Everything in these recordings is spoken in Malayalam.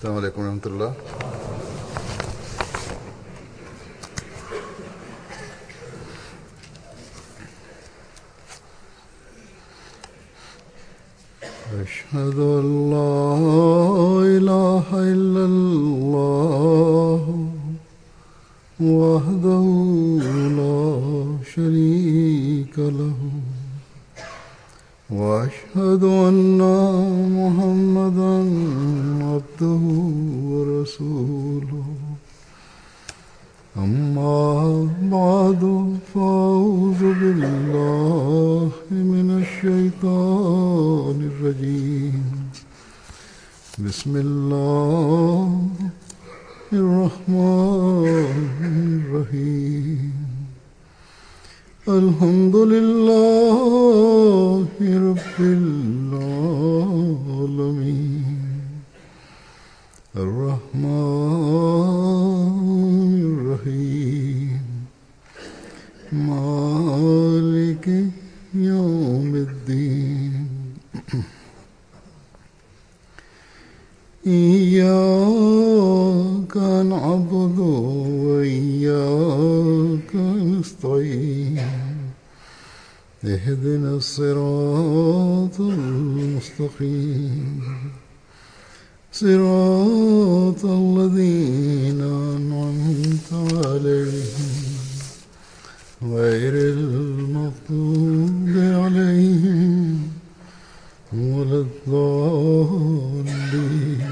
السلام عليكم ورحمة الله أشهد أن لا إله إلا الله وحده لا شريك له واشهد ان محمدا عبده ورسوله اما بعد فاعوذ بالله من الشيطان الرجيم بسم الله الرحمن الرحيم الحمد لله رب العالمين الرحمن الرحيم مالك يوم الدين إياك نعبد وإياك نستعين اهدنا الصراط المستقيم صراط الذين أنعمت عليهم غير المغضوب عليهم ولا الضالين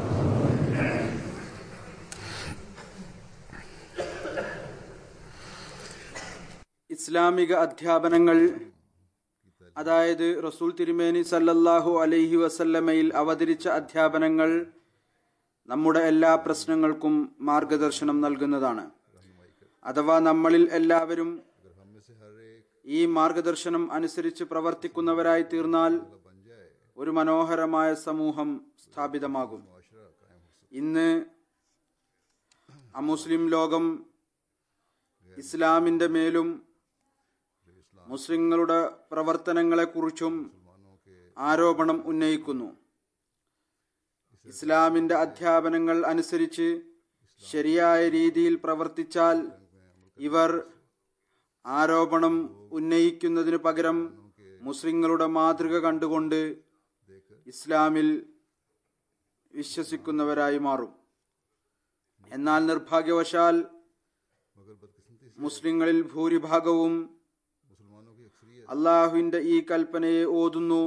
ഇസ്ലാമിക അധ്യാപനങ്ങൾ അതായത് റസൂൽ തിരുമേനി സല്ലല്ലാഹു അലൈഹി വസല്ലമയിൽ അവതരിച്ച അധ്യാപനങ്ങൾ നമ്മുടെ എല്ലാ പ്രശ്നങ്ങൾക്കും മാർഗദർശനം നൽകുന്നതാണ് അഥവാ നമ്മളിൽ എല്ലാവരും ഈ മാർഗദർശനം അനുസരിച്ച് പ്രവർത്തിക്കുന്നവരായി തീർന്നാൽ ഒരു മനോഹരമായ സമൂഹം സ്ഥാപിതമാകും ഇന്ന് അമുസ്ലിം ലോകം ഇസ്ലാമിന്റെ മേലും മുസ്ലിങ്ങളുടെ പ്രവർത്തനങ്ങളെക്കുറിച്ചും ആരോപണം ഉന്നയിക്കുന്നു ഇസ്ലാമിന്റെ അധ്യാപനങ്ങൾ അനുസരിച്ച് ശരിയായ രീതിയിൽ പ്രവർത്തിച്ചാൽ ഇവർ ആരോപണം ഉന്നയിക്കുന്നതിന് പകരം മുസ്ലിങ്ങളുടെ മാതൃക കണ്ടുകൊണ്ട് ഇസ്ലാമിൽ വിശ്വസിക്കുന്നവരായി മാറും എന്നാൽ നിർഭാഗ്യവശാൽ മുസ്ലിങ്ങളിൽ ഭൂരിഭാഗവും അള്ളാഹുവിന്റെ ഈ കൽപ്പനയെ ഓതുന്നു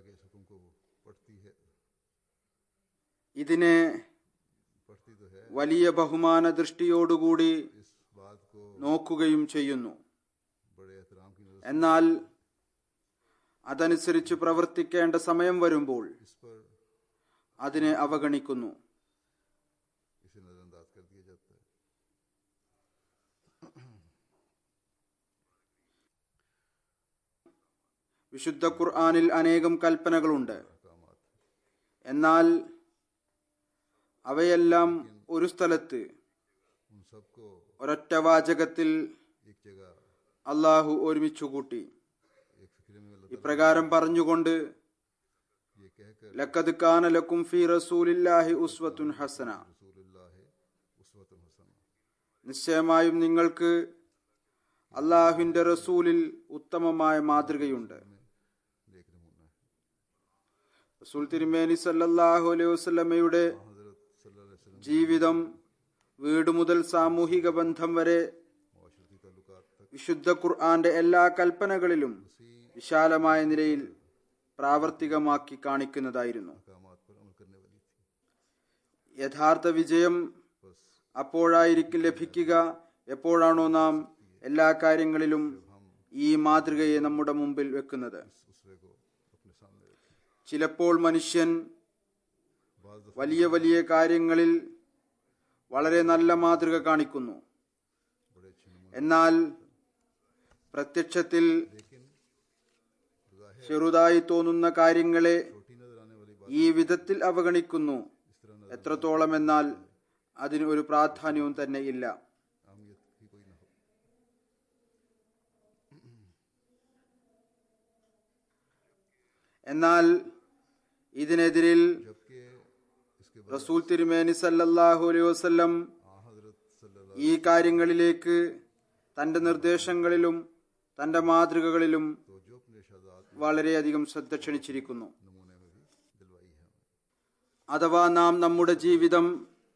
ഇതിനെ വലിയ ബഹുമാന ദൃഷ്ടിയോടുകൂടി നോക്കുകയും ചെയ്യുന്നു എന്നാൽ അതനുസരിച്ച് പ്രവർത്തിക്കേണ്ട സമയം വരുമ്പോൾ അതിനെ അവഗണിക്കുന്നു इसे नजरअंदाज कर दिया जाता है വിശുദ്ധ ഖുർആാനിൽ അനേകം കൽപ്പനകളുണ്ട് എന്നാൽ അവയെല്ലാം ഒരു സ്ഥലത്ത് उन सबको ഒരൊറ്റ വാചകത്തിൽ एक जगह അള്ളാഹു ഒരുമിച്ചു കൂട്ടി एक फिक्रे में अल्लाह ഇപ്രകാരം പറഞ്ഞുകൊണ്ട് ये कहकर ലക്കത് കാന ലക്കും ഫി റസൂലില്ലാഹി ഉസ്വത്തുൻ ഹസന रसूलुल्लाह उसवतुल हसन നിശ്ചയമായും നിങ്ങൾക്ക് അള്ളാഹുവിന്റെ റസൂലിൽ ഉത്തമമായ മാതൃകയുണ്ട് नेक नमूना है റസൂൽ തിരുമേനി സല്ലല്ലാഹു അലൈഹി വസല്ലമയുടെ हजरत सल्लल्लाहु अलैहि वसल्लम ജീവിതം വീട് മുതൽ സാമൂഹിക ബന്ധം വരെ माशरती ताल्लुकात तक വിശുദ്ധ ഖുർആന്റെ എല്ലാ കൽപ്പനകളിലും വിശാലമായ നിലയിൽ പ്രാവർത്തികമാക്കി കാണിക്കുന്നതായിരുന്നു अहकामात पर अमल करने वाली थी യഥാർത്ഥ വിജയം അപ്പോഴായിരിക്കും ലഭിക്കുക എപ്പോഴാണോ നാം എല്ലാ കാര്യങ്ങളിലും ഈ മാതൃകയെ നമ്മുടെ മുമ്പിൽ വെക്കുന്നത് इस उसवे को अपने सामने रखें ചിലപ്പോൾ മനുഷ്യൻ बाज दफा വലിയ വലിയ കാര്യങ്ങളിൽ വളരെ നല്ല മാതൃക കാണിക്കുന്നു बड़े अच्छे नमूने എന്നാൽ പ്രത്യക്ഷത്തിൽ लेकिन जाहिर ചെറുതായി തോന്നുന്ന കാര്യങ്ങളെ छोटी नजर आने वाली बात ഈ വിധത്തിൽ അവഗണിക്കുന്നു इस तरह नजर എത്രത്തോളം എന്നാൽ അതിന് ഒരു പ്രാധാന്യവും തന്നെ ഇല്ല अहमियत ही कोई ना हो എന്നാൽ ഇതിനെതിരിൽ जबकि इसके റസൂൽ തിരുമേനി സല്ലല്ലാഹു അലൈഹി വസല്ലം आ हजरत सल्लल्लाहु ഈ കാര്യങ്ങളിലേക്ക് തന്റെ നിർദ്ദേശങ്ങളിലും തന്റെ മാതൃകകളിലും तो जो अपने शहजाद വളരെയധികം ശ്രദ്ധ ക്ഷണിച്ചിരിക്കുന്നു नमूने में भी दिलवाई है हमें അഥവാ നാം നമ്മുടെ ജീവിതം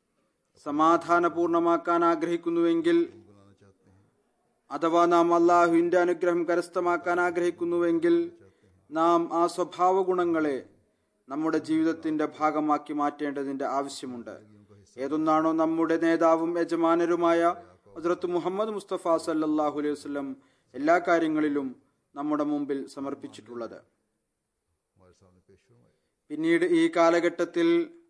സമാധാനപൂർണമാക്കാൻ ആഗ്രഹിക്കുന്നുവെങ്കിൽ बनाना चाहते हैं അഥവാ നാം അള്ളാഹുവിന്റെ അനുഗ്രഹം കരസ്ഥമാക്കാൻ ആഗ്രഹിക്കുന്നുവെങ്കിൽ നാം ആ സ്വഭാവ ഗുണങ്ങളെ നമ്മുടെ ജീവിതത്തിന്റെ ഭാഗമാക്കി മാറ്റേണ്ടതിന്റെ ആവശ്യമുണ്ട് ഏതൊന്നാണോ നമ്മുടെ നേതാവും യജമാനരുമായ ഹസ്രത്ത് മുഹമ്മദ് മുസ്തഫ സല്ലാഹു അലൈഹി വസ്ലം എല്ലാ കാര്യങ്ങളിലും നമ്മുടെ മുമ്പിൽ സമർപ്പിച്ചിട്ടുള്ളത് हमारे सामने पेश फरमाए പിന്നീട് ഈ കാലഘട്ടത്തിൽ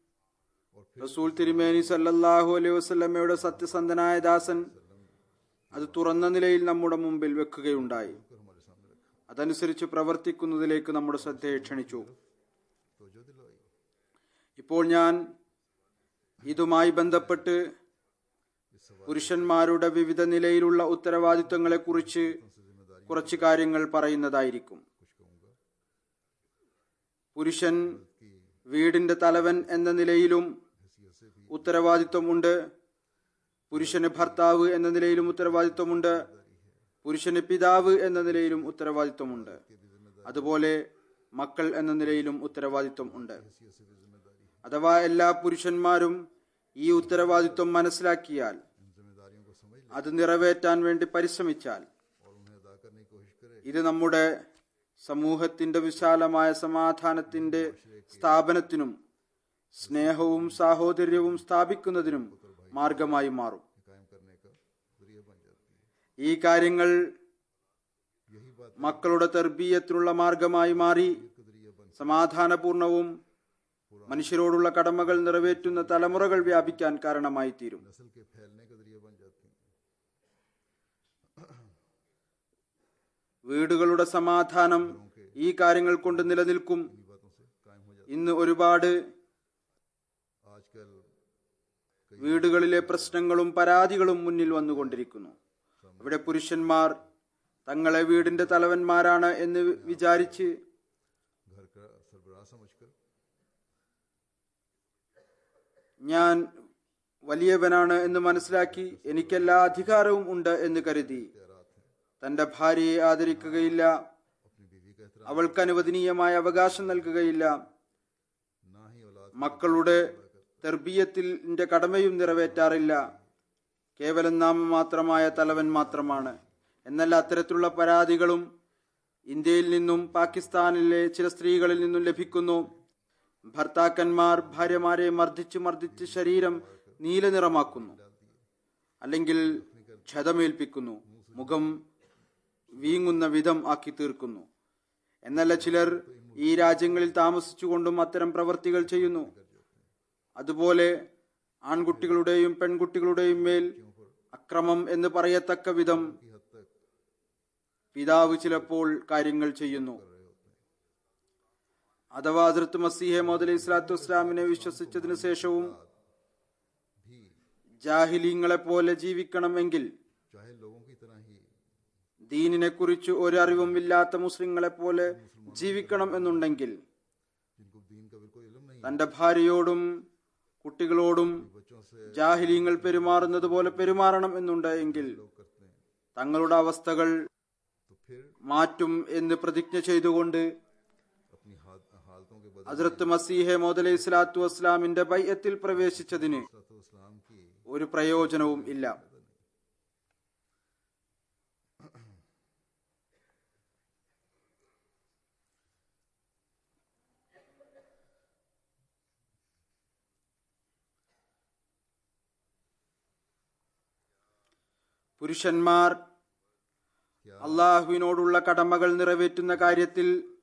റസൂൽ തിരുമേനി സല്ലല്ലാഹു അലൈഹി വസല്ലമയുടെ സത്യസന്ധനായ ദാസൻ അത് തുറന്ന നിലയിൽ നമ്മുടെ മുമ്പിൽ വെക്കുകയുണ്ടായി फिर हमारे सामने रखा അതനുസരിച്ച് പ്രവർത്തിക്കുന്നതിലേക്ക് നമ്മുടെ ശ്രദ്ധയെ ക്ഷണിച്ചു तो जो दिलवाई ഇപ്പോൾ ഞാൻ ഇതുമായി ബന്ധപ്പെട്ട് പുരുഷന്മാരുടെ വിവിധ നിലയിലുള്ള ഉത്തരവാദിത്വങ്ങളെക്കുറിച്ച് കുറച്ച് കാര്യങ്ങൾ പറയുന്നതായിരിക്കും कुछ कहूँगा പുരുഷൻ വീടിന്റെ തലവൻ എന്ന നിലയിലും हैसियत से भी ഉത്തരവാദിത്വമുണ്ട് പുരുഷന് ഭർത്താവ് എന്ന നിലയിലും ഉത്തരവാദിത്വമുണ്ട് പുരുഷന് പിതാവ് എന്ന നിലയിലും ഉത്തരവാദിത്വമുണ്ട് അതുപോലെ മക്കൾ എന്ന നിലയിലും ഉത്തരവാദിത്വം ഉണ്ട് हैसियत से भी जिम्मेदारी है അഥവാ എല്ലാ പുരുഷന്മാരും ഈ ഉത്തരവാദിത്വം മനസ്സിലാക്കിയാൽ इन जिम्मेदारियों को समझ ले അത് നിറവേറ്റാൻ വേണ്ടി പരിശ്രമിച്ചാൽ और उन्हें अदा करने की कोशिश करे ഇത് നമ്മുടെ സമൂഹത്തിന്റെ വിശാലമായ സമാധാനത്തിന്റെ സ്ഥാപനത്തിനും സ്നേഹവും സാഹോദര്യവും സ്ഥാപിക്കുന്നതിനും മാർഗമായി മാറും कायम करने का जरिया बन जाती है ഈ കാര്യങ്ങൾ यही बात മക്കളുടെ തെർബീയത്തിനുള്ള മാർഗമായി മാറി का जरिया बन സമാധാനപൂർണവും മനുഷ്യരോടുള്ള കടമകൾ നിറവേറ്റുന്ന തലമുറകൾ വ്യാപിക്കാൻ കാരണമായി തീരും नस्ल के फैलने का जरिया बन जाती है വീടുകളുടെ സമാധാനം ഈ കാര്യങ്ങൾ കൊണ്ട് നിലനിൽക്കും इन्हीं बातों से कायम हो जाती ഇന്ന് ഒരുപാട് है आजकल വീടുകളിലെ പ്രശ്നങ്ങളും പരാതികളും മുന്നിൽ വന്നുകൊണ്ടിരിക്കുന്നു അവിടെ പുരുഷന്മാർ തങ്ങളെ വീടിന്റെ തലവന്മാരാണ് എന്ന് വിചാരിച്ച് घर का सरबराह समझकर ഞാൻ വലിയവനാണ് എന്ന് മനസ്സിലാക്കി എനിക്കെല്ലാ അധികാരവും ഉണ്ട് എന്ന് കരുതി तैयारात हैं തന്റെ ഭാര്യയെ ആദരിക്കുകയില്ല अपनी बीवी का एहतराम അവൾക്ക് അനുവദനീയമായ അവകാശം നൽകുകയില്ല ना ही औलाद മക്കളുടെ തെർബീയത്തിന്റെ കടമയും നിറവേറ്റാറില്ല കേവലം നാമമാത്രമായ തലവൻ മാത്രമാണ് എന്നല്ല അത്തരത്തിലുള്ള പരാതികളും ഇന്ത്യയിൽ നിന്നും പാകിസ്ഥാനിലെ ചില സ്ത്രീകളിൽ നിന്നും ലഭിക്കുന്നു ഭർത്താക്കന്മാർ ഭാര്യമാരെ മർദ്ദിച്ച് മർദ്ദിച്ച് ശരീരം നീല നിറമാക്കുന്നു അല്ലെങ്കിൽ ക്ഷതമേൽപ്പിക്കുന്നു മുഖം വീങ്ങുന്ന വിധം ആക്കി തീർക്കുന്നു എന്നല്ല ചിലർ ഈ രാജ്യങ്ങളിൽ താമസിച്ചുകൊണ്ടും അത്തരം പ്രവർത്തികൾ ചെയ്യുന്നു അതുപോലെ ആൺകുട്ടികളുടെയും പെൺകുട്ടികളുടെയും മേൽ അക്രമം എന്ന് പറയത്തക്ക വിധം की हद तक പിതാവ് ചിലപ്പോൾ കാര്യങ്ങൾ ചെയ്യുന്നു അഥവാ ഹസ്രത്ത് മസീഹെ മോദ് ഇസ്ലാത്തു വസ്ലാമിനെ വിശ്വസിച്ചതിനു ശേഷവും भी ജാഹിലീങ്ങളെ പോലെ ജീവിക്കണമെങ്കിൽ चाहे लोगों की तरह ही ദീനിനെ കുറിച്ച് ഒരറിവും ഇല്ലാത്ത മുസ്ലിങ്ങളെ പോലെ ജീവിക്കണം എന്നുണ്ടെങ്കിൽ जिनको दीन का बिल्कुल इल्म नहीं തന്റെ ഭാര്യയോടും കുട്ടികളോടും बच्चों से ജാഹിലീങ്ങൾ പെരുമാറുന്നത് പോലെ പെരുമാറണം എന്നുണ്ട് എങ്കിൽ लोग करते हैं തങ്ങളുടെ അവസ്ഥകൾ तो फिर മാറ്റും എന്ന് പ്രതിജ്ഞ ചെയ്തുകൊണ്ട് अपनी हाल- हालतों के बदल ഹസ്രത്ത് മസീഹെ മോദലി ഇസ്ലാത്തു വസ്ലാമിന്റെ ബൈയത്തിൽ പ്രവേശിച്ചതിന് इस्लाम की ഒരു പ്രയോജനവും ഇല്ല പുരുഷന്മാർ അള്ളാഹുവിനോടുള്ള കടമകൾ നിറവേറ്റുന്ന കാര്യത്തിൽ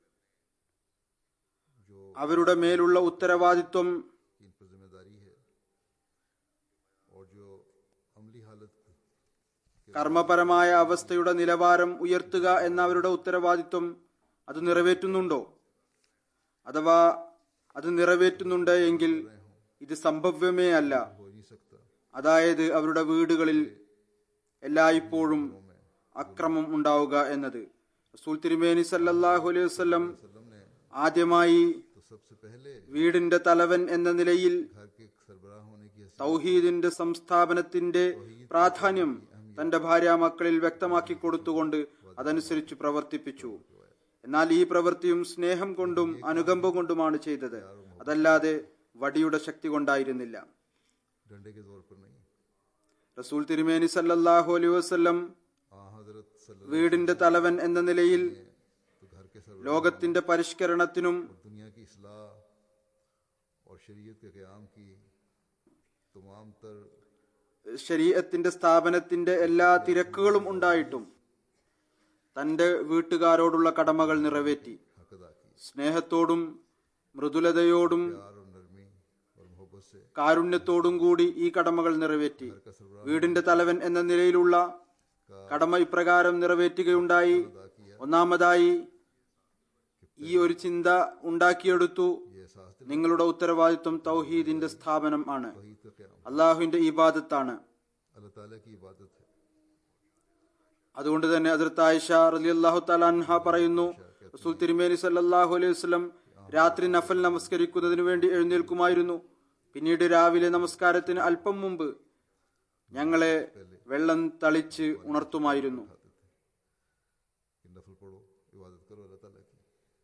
जो അവരുടെ മേലുള്ള ഉത്തരവാദിത്വം की इन पर जिम्मेदारी है और जो अमली हालत കർമ്മപരമായ അവസ്ഥയുടെ നിലവാരം ഉയർത്തുക എന്ന അവരുടെ ഉത്തരവാദിത്വം അത് നിറവേറ്റുന്നുണ്ടോ അഥവാ അത് നിറവേറ്റുന്നുണ്ട് എങ്കിൽ ഇത് സംഭവ്യമേ അല്ല हो ही नहीं सकता അതായത് അവരുടെ വീടുകളിൽ എല്ലായ്പ്പോഴും അക്രമം ഉണ്ടാവുക എന്നത് റസൂൽ തിരുമേനി സല്ലല്ലാഹു അലൈഹി വസല്ലം वसल्लम ने ആദ്യമായി सबसे पहले വീടിന്റെ തലവൻ എന്ന നിലയിൽ घर के सरबराह होने की हैसियत തൗഹീദിന്റെ സംസ്ഥാപനത്തിന്റെ പ്രാധാന്യം തന്റെ ഭാര്യ മക്കളിൽ വ്യക്തമാക്കി കൊടുത്തുകൊണ്ട് അതനുസരിച്ച് പ്രവർത്തിപ്പിച്ചു എന്നാൽ ഈ പ്രവൃത്തിയും സ്നേഹം കൊണ്ടും അനുകമ്പ കൊണ്ടുമാണ് ചെയ്തത് അതല്ലാതെ വടിയുടെ ശക്തി കൊണ്ടായിരുന്നില്ല डंडे के जोर पर नहीं റസൂൽ തിരുമേനി സല്ലല്ലാഹു അലൈഹി വസല്ലം आ हजरत सल्लल्लाहु വീടിന്റെ തലവൻ എന്ന നിലയിൽ अलैहि वसल्लम तो घर के सरबराह ലോകത്തിന്റെ പരിഷ്കരണത്തിനും और दुनिया की इसलाह और शरीयत के क़याम की तमाम तर ശരീഅത്തിന്റെ സ്ഥാപനത്തിന്റെ എല്ലാ തിരക്കുകളും ഉണ്ടായിട്ടും തന്റെ വീട്ടുകാരോടുള്ള കടമകൾ നിറവേറ്റി हक अदा की സ്നേഹത്തോടും മൃദുലതയോടും प्यार और नरमी और मोहब्बत से കാരുണ്യത്തോടും കൂടി ഈ കടമകൾ നിറവേറ്റി का सरबराह വീടിന്റെ തലവൻ എന്ന നിലയിലുള്ള കടമ ഇപ്രകാരം നിറവേറ്റുകയുണ്ടായി ഒന്നാമതായി ഈ ഒരു ചിന്ത ഉണ്ടാക്കിയെടുത്തു ये एहसास നിങ്ങളുടെ ഉത്തരവാദിത്വം തൗഹീദിന്റെ സ്ഥാപനം ആണ് तौहीद का क़याम അള്ളാഹുവിന്റെ ഇബാദത്താണ് अल्लाह ताला की इबादत है അതുകൊണ്ട് തന്നെ അതിർത്ത് ആയിഷ റലി അള്ളാഹു തലാൻഹ പറയുന്നു റസൂൽ തിരുമേനി സല്ലല്ലാഹു അലൈഹി വസല്ലം രാത്രി നഫൽ നമസ്കരിക്കുന്നതിന് വേണ്ടി എഴുന്നേൽക്കുമായിരുന്നു പിന്നീട് രാവിലെ നമസ്കാരത്തിന് അല്പം മുമ്പ് ഞങ്ങളെ വെള്ളം തളിച്ച് ഉണർത്തുമായിരുന്നു कि नफल पढ़ो इबादत करो अल्लाह ताला की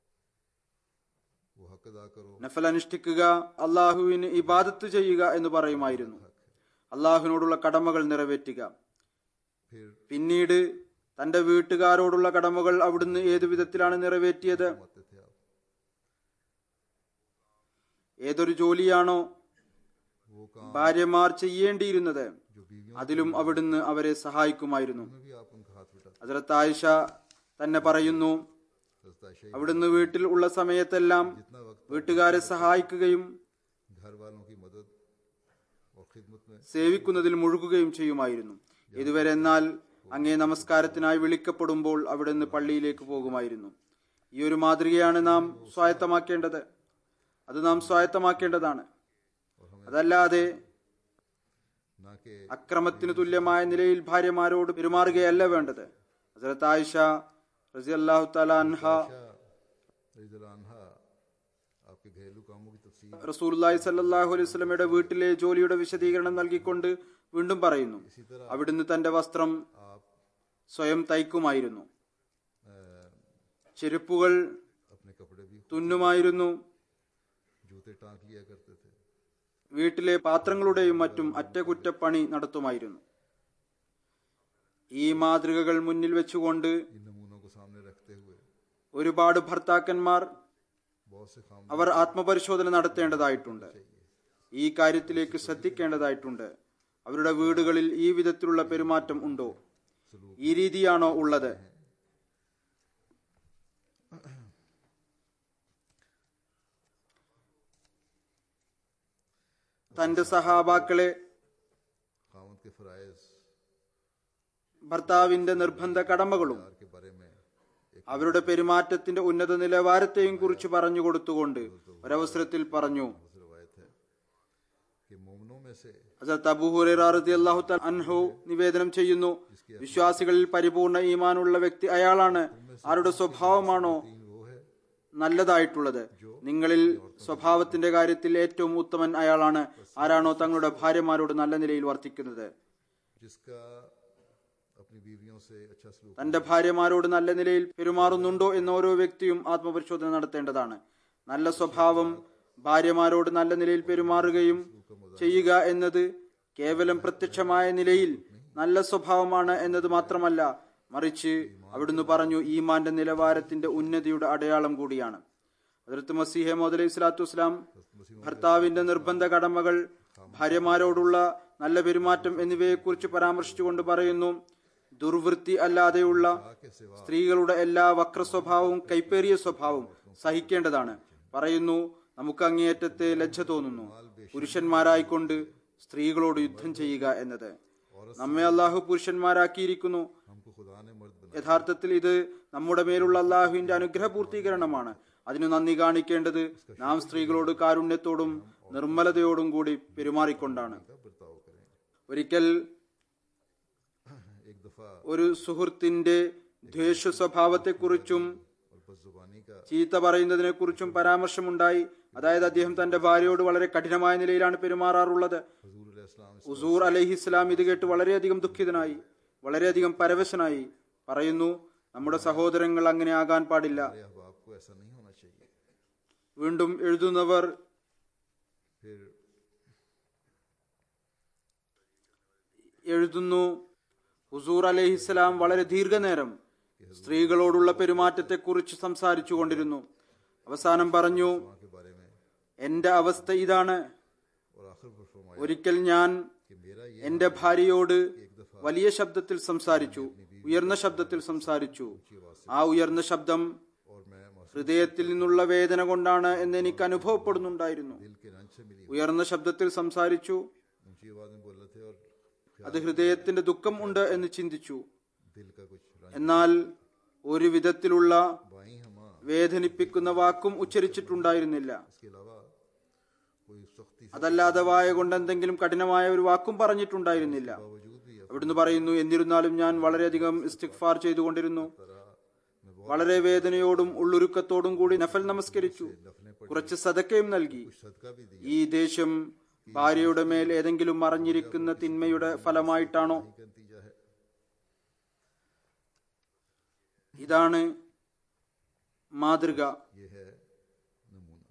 वो हक अदा करो നഫൽ അനുഷ്ഠിക്കുക അള്ളാഹുവിന് ഇബാദത്ത് ചെയ്യുക എന്ന് പറയുമായിരുന്നു അള്ളാഹുവിനോടുള്ള കടമകൾ നിറവേറ്റുക फिर പിന്നീട് തന്റെ വീട്ടുകാരോടുള്ള കടമകൾ അവിടുന്ന് ഏതു വിധത്തിലാണ് നിറവേറ്റിയത് माते थे आप ഏതൊരു ജോലിയാണോ वो काम ഭാര്യമാർ ചെയ്യേണ്ടിയിരുന്നത് जो बीवियों അതിലും അവിടുന്ന് അവരെ സഹായിക്കുമായിരുന്നു में भी आप उनका हाथ बिठा ഹജറത്ത് ആയിഷ തന്നെ പറയുന്നു हजरत आयशा അവിടുന്ന് വീട്ടിൽ ഉള്ള സമയത്തെല്ലാം जितना वक्त വീട്ടുകാരെ സഹായിക്കുകയും घर वालों की मदद और खिदमत में സേവിക്കുന്നതിൽ മുഴുകുകയും ചെയ്യുമായിരുന്നു ഇതുവരെ എന്നാൽ അങ്ങേ നമസ്കാരത്തിനായി വിളിക്കപ്പെടുമ്പോൾ അവിടുന്ന് പള്ളിയിലേക്ക് പോകുമായിരുന്നു ഈ ഒരു മാതൃകയാണ് നാം സ്വായത്തമാക്കേണ്ടത് അത് നാം സ്വായത്തമാക്കേണ്ടതാണ് അതല്ലാതെ ना कि അക്രമത്തിന് തുല്യമായ നിലയിൽ ഭാര്യമാരോട് പെരുമാറുകയല്ല വേണ്ടത് ഹസരത്ത് ആയിഷ റസി അള്ളാഹു തലാൻഹ रिजलानहा आपके घरेलू कामों की तफसील റസൂലുള്ളാഹി സല്ലല്ലാഹു അലൈഹി വസല്ലമയുടെ വീട്ടിലെ ജോലിയുടെ വിശദീകരണം നൽകിക്കൊണ്ട് വീണ്ടും പറയുന്നു അവിടുന്ന് തന്റെ വസ്ത്രം आप സ്വയം തയ്ക്കുമായിരുന്നു अ, ചെരുപ്പുകൾ अपने कपड़े भी തുന്നുമായിരുന്നു जूते टांक लिया करते थे വീട്ടിലെ പാത്രങ്ങളുടെയും മറ്റും അറ്റകുറ്റപ്പണി നടത്തുമായിരുന്നു ഈ മാതൃകകൾ മുന്നിൽ വെച്ചുകൊണ്ട് इन नमूनों को सामने रखते हुए ഒരുപാട് ഭർത്താക്കന്മാർ बहुत से खाम അവർ ആത്മപരിശോധന നടത്തേണ്ടതായിട്ടുണ്ട് ഈ കാര്യത്തിലേക്ക് ശ്രദ്ധിക്കേണ്ടതായിട്ടുണ്ട് അവരുടെ വീടുകളിൽ ഈ വിധത്തിലുള്ള പെരുമാറ്റം ഉണ്ടോ ഈ രീതിയാണോ ഉള്ളത് തന്റെ സഹാബാക്കളെ खामद के फ़राइज ഭർത്താവിന്റെ നിർബന്ധ കടമകളും प्यार के बारे में एक അവരുടെ പെരുമാറ്റത്തിന്റെ ഉന്നത നിലവാരത്തെയും കുറിച്ച് പറഞ്ഞു കൊടുത്തുകൊണ്ട് ഒരവസരത്തിൽ പറഞ്ഞു रवायत है कि मोमनों में से ഹസരത്ത് അബൂ ഹുറൈറ റളിയല്ലാഹു തആല അൻഹു നിവേദനം ചെയ്യുന്നു വിശ്വാസികളിൽ പരിപൂർണ ഈമാനുള്ള വ്യക്തി അയാളാണ് ആരുടെ സ്വഭാവമാണോ तीन वो है നല്ലതായിട്ടുള്ളത് നിങ്ങളിൽ സ്വഭാവത്തിന്റെ കാര്യത്തിൽ ഏറ്റവും ഉത്തമൻ അയാളാണ് ആരാണോ തങ്ങളുടെ ഭാര്യമാരോട് നല്ല നിലയിൽ വർത്തിക്കുന്നത് जिसका अपनी बीवियों से अच्छा सलूक തന്റെ ഭാര്യമാരോട് നല്ല നിലയിൽ പെരുമാറുന്നുണ്ടോ എന്ന് ഓരോ വ്യക്തിയും ആത്മപരിശോധന നടത്തേണ്ടതാണ് നല്ല സ്വഭാവം ഭാര്യമാരോട് നല്ല നിലയിൽ പെരുമാറുകയും ചെയ്യുക എന്നത് കേവലം പ്രത്യക്ഷമായ നിലയിൽ നല്ല സ്വഭാവമാണ് എന്നത് മാത്രമല്ല മറിച്ച് അവിടുന്ന് പറഞ്ഞു ഈമാന്റെ നിലവാരത്തിന്റെ ഉന്നതിയുടെ അടയാളം കൂടിയാണ് അതിർത്ത് മസീഹെ മോദ് അലൈഹി സ്വലാത്തു വസ്സലാം ഭർത്താവിന്റെ നിർബന്ധ കടമകൾ ഭാര്യമാരോടുള്ള നല്ല പെരുമാറ്റം എന്നിവയെക്കുറിച്ച് പരാമർശിച്ചുകൊണ്ട് പറയുന്നു ദുർവൃത്തി അല്ലാതെയുള്ള സ്ത്രീകളുടെ എല്ലാ വക്ര സ്വഭാവവും കൈപ്പേറിയ സ്വഭാവവും സഹിക്കേണ്ടതാണ് പറയുന്നു നമുക്ക് അങ്ങേയറ്റത്തെ ലജ്ജ തോന്നുന്നു പുരുഷന്മാരായിക്കൊണ്ട് സ്ത്രീകളോട് യുദ്ധം ചെയ്യുക എന്നത് നമ്മെ അള്ളാഹു പുരുഷന്മാരാക്കിയിരിക്കുന്നു हमको खुदा ने मर्द बना യഥാർത്ഥത്തിൽ ഇത് നമ്മുടെ മേലുള്ള അള്ളാഹുവിന്റെ അനുഗ്രഹ പൂർത്തീകരണമാണ് അതിനു നന്ദി കാണിക്കേണ്ടത് നാം സ്ത്രീകളോട് കാരുണ്യത്തോടും നിർമ്മലതയോടും കൂടി പെരുമാറിക്കൊണ്ടാണ് का बर्ताव करें ഒരിക്കൽ एक दफा ഒരു സുഹൃത്തിന്റെ ദ്വേഷ സ്വഭാവത്തെക്കുറിച്ചും और बदजुबानी का ചീത്ത പറയുന്നതിനെ കുറിച്ചും പരാമർശമുണ്ടായി അതായത് അദ്ദേഹം തന്റെ ഭാര്യയോട് വളരെ കഠിനമായ നിലയിലാണ് പെരുമാറാറുള്ളത് हजूर इस्लाम ഉസൂർ അലൈഹി ഇസ്ലാം ഇത് കേട്ട് വളരെയധികം ദുഃഖിതനായി വളരെയധികം പരവശനായി പറയുന്നു നമ്മുടെ സഹോദരങ്ങൾ അങ്ങനെ ആകാൻ പാടില്ല अहबाब को ऐसा नहीं होना चाहिए വീണ്ടും എഴുതുന്നവർ फिर എഴുതുന്നു ഹുസൂർ അലഹിസ്സലാം വളരെ ദീർഘനേരം സ്ത്രീകളോടുള്ള പെരുമാറ്റത്തെക്കുറിച്ച് സംസാരിച്ചു കൊണ്ടിരുന്നു അവസാനം പറഞ്ഞു वहाँ के बारे में എന്റെ അവസ്ഥ ഇതാണ് और आखिर पर फरमाया ഒരിക്കൽ ഞാൻ कि मेरा ये എന്റെ ഭാര്യയോട് വലിയ ശബ്ദത്തിൽ സംസാരിച്ചു ഉയർന്ന ശബ്ദത്തിൽ സംസാരിച്ചു ആ ഉയർന്ന ശബ്ദം और मैं महसूस ഹൃദയത്തിൽ നിന്നുള്ള വേദന കൊണ്ടാണ് എന്ന് എനിക്ക് അനുഭവപ്പെടുന്നുണ്ടായിരുന്നു दिल के रंज से मिली ഉയർന്ന ശബ്ദത്തിൽ സംസാരിച്ചു ऊंची आवाज में बोल रहे थे और അത് ഹൃദയത്തിന്റെ ദുഃഖം ഉണ്ട് എന്ന് ചിന്തിച്ചു दिल का कुछ रंज എന്നാൽ ഒരു വിധത്തിലുള്ള बाई हमा വേദനിപ്പിക്കുന്ന വാക്കും ഉച്ചരിച്ചിട്ടുണ്ടായിരുന്നില്ല इसके अलावा कोई सख्ती से അതല്ലാതെ വായ കൊണ്ട് എന്തെങ്കിലും കഠിനമായ ഒരു വാക്കും പറഞ്ഞിട്ടുണ്ടായിരുന്നില്ല बावजूद भी अब അവിടുന്ന് പറയുന്നു എന്നിരുന്നാലും ഞാൻ വളരെയധികം ഇസ്തിഗ്ഫാർ ചെയ്തുകൊണ്ടിരുന്നു तरह मैं बहुत വളരെ വേദനയോടും ഉള്ളുരുക്കത്തോടും കൂടി നഫൽ നമസ്കരിച്ചു दफने पर കുറച്ച് സദക്കയും നൽകി सदका भी दिया ഈ ദേഷ്യം ഭാര്യയുടെ മേൽ ഏതെങ്കിലും മറഞ്ഞിരിക്കുന്ന തിന്മയുടെ ഫലമായിട്ടാണോ का नतीजा है ഇതാണ് മാതൃക ये है नमूना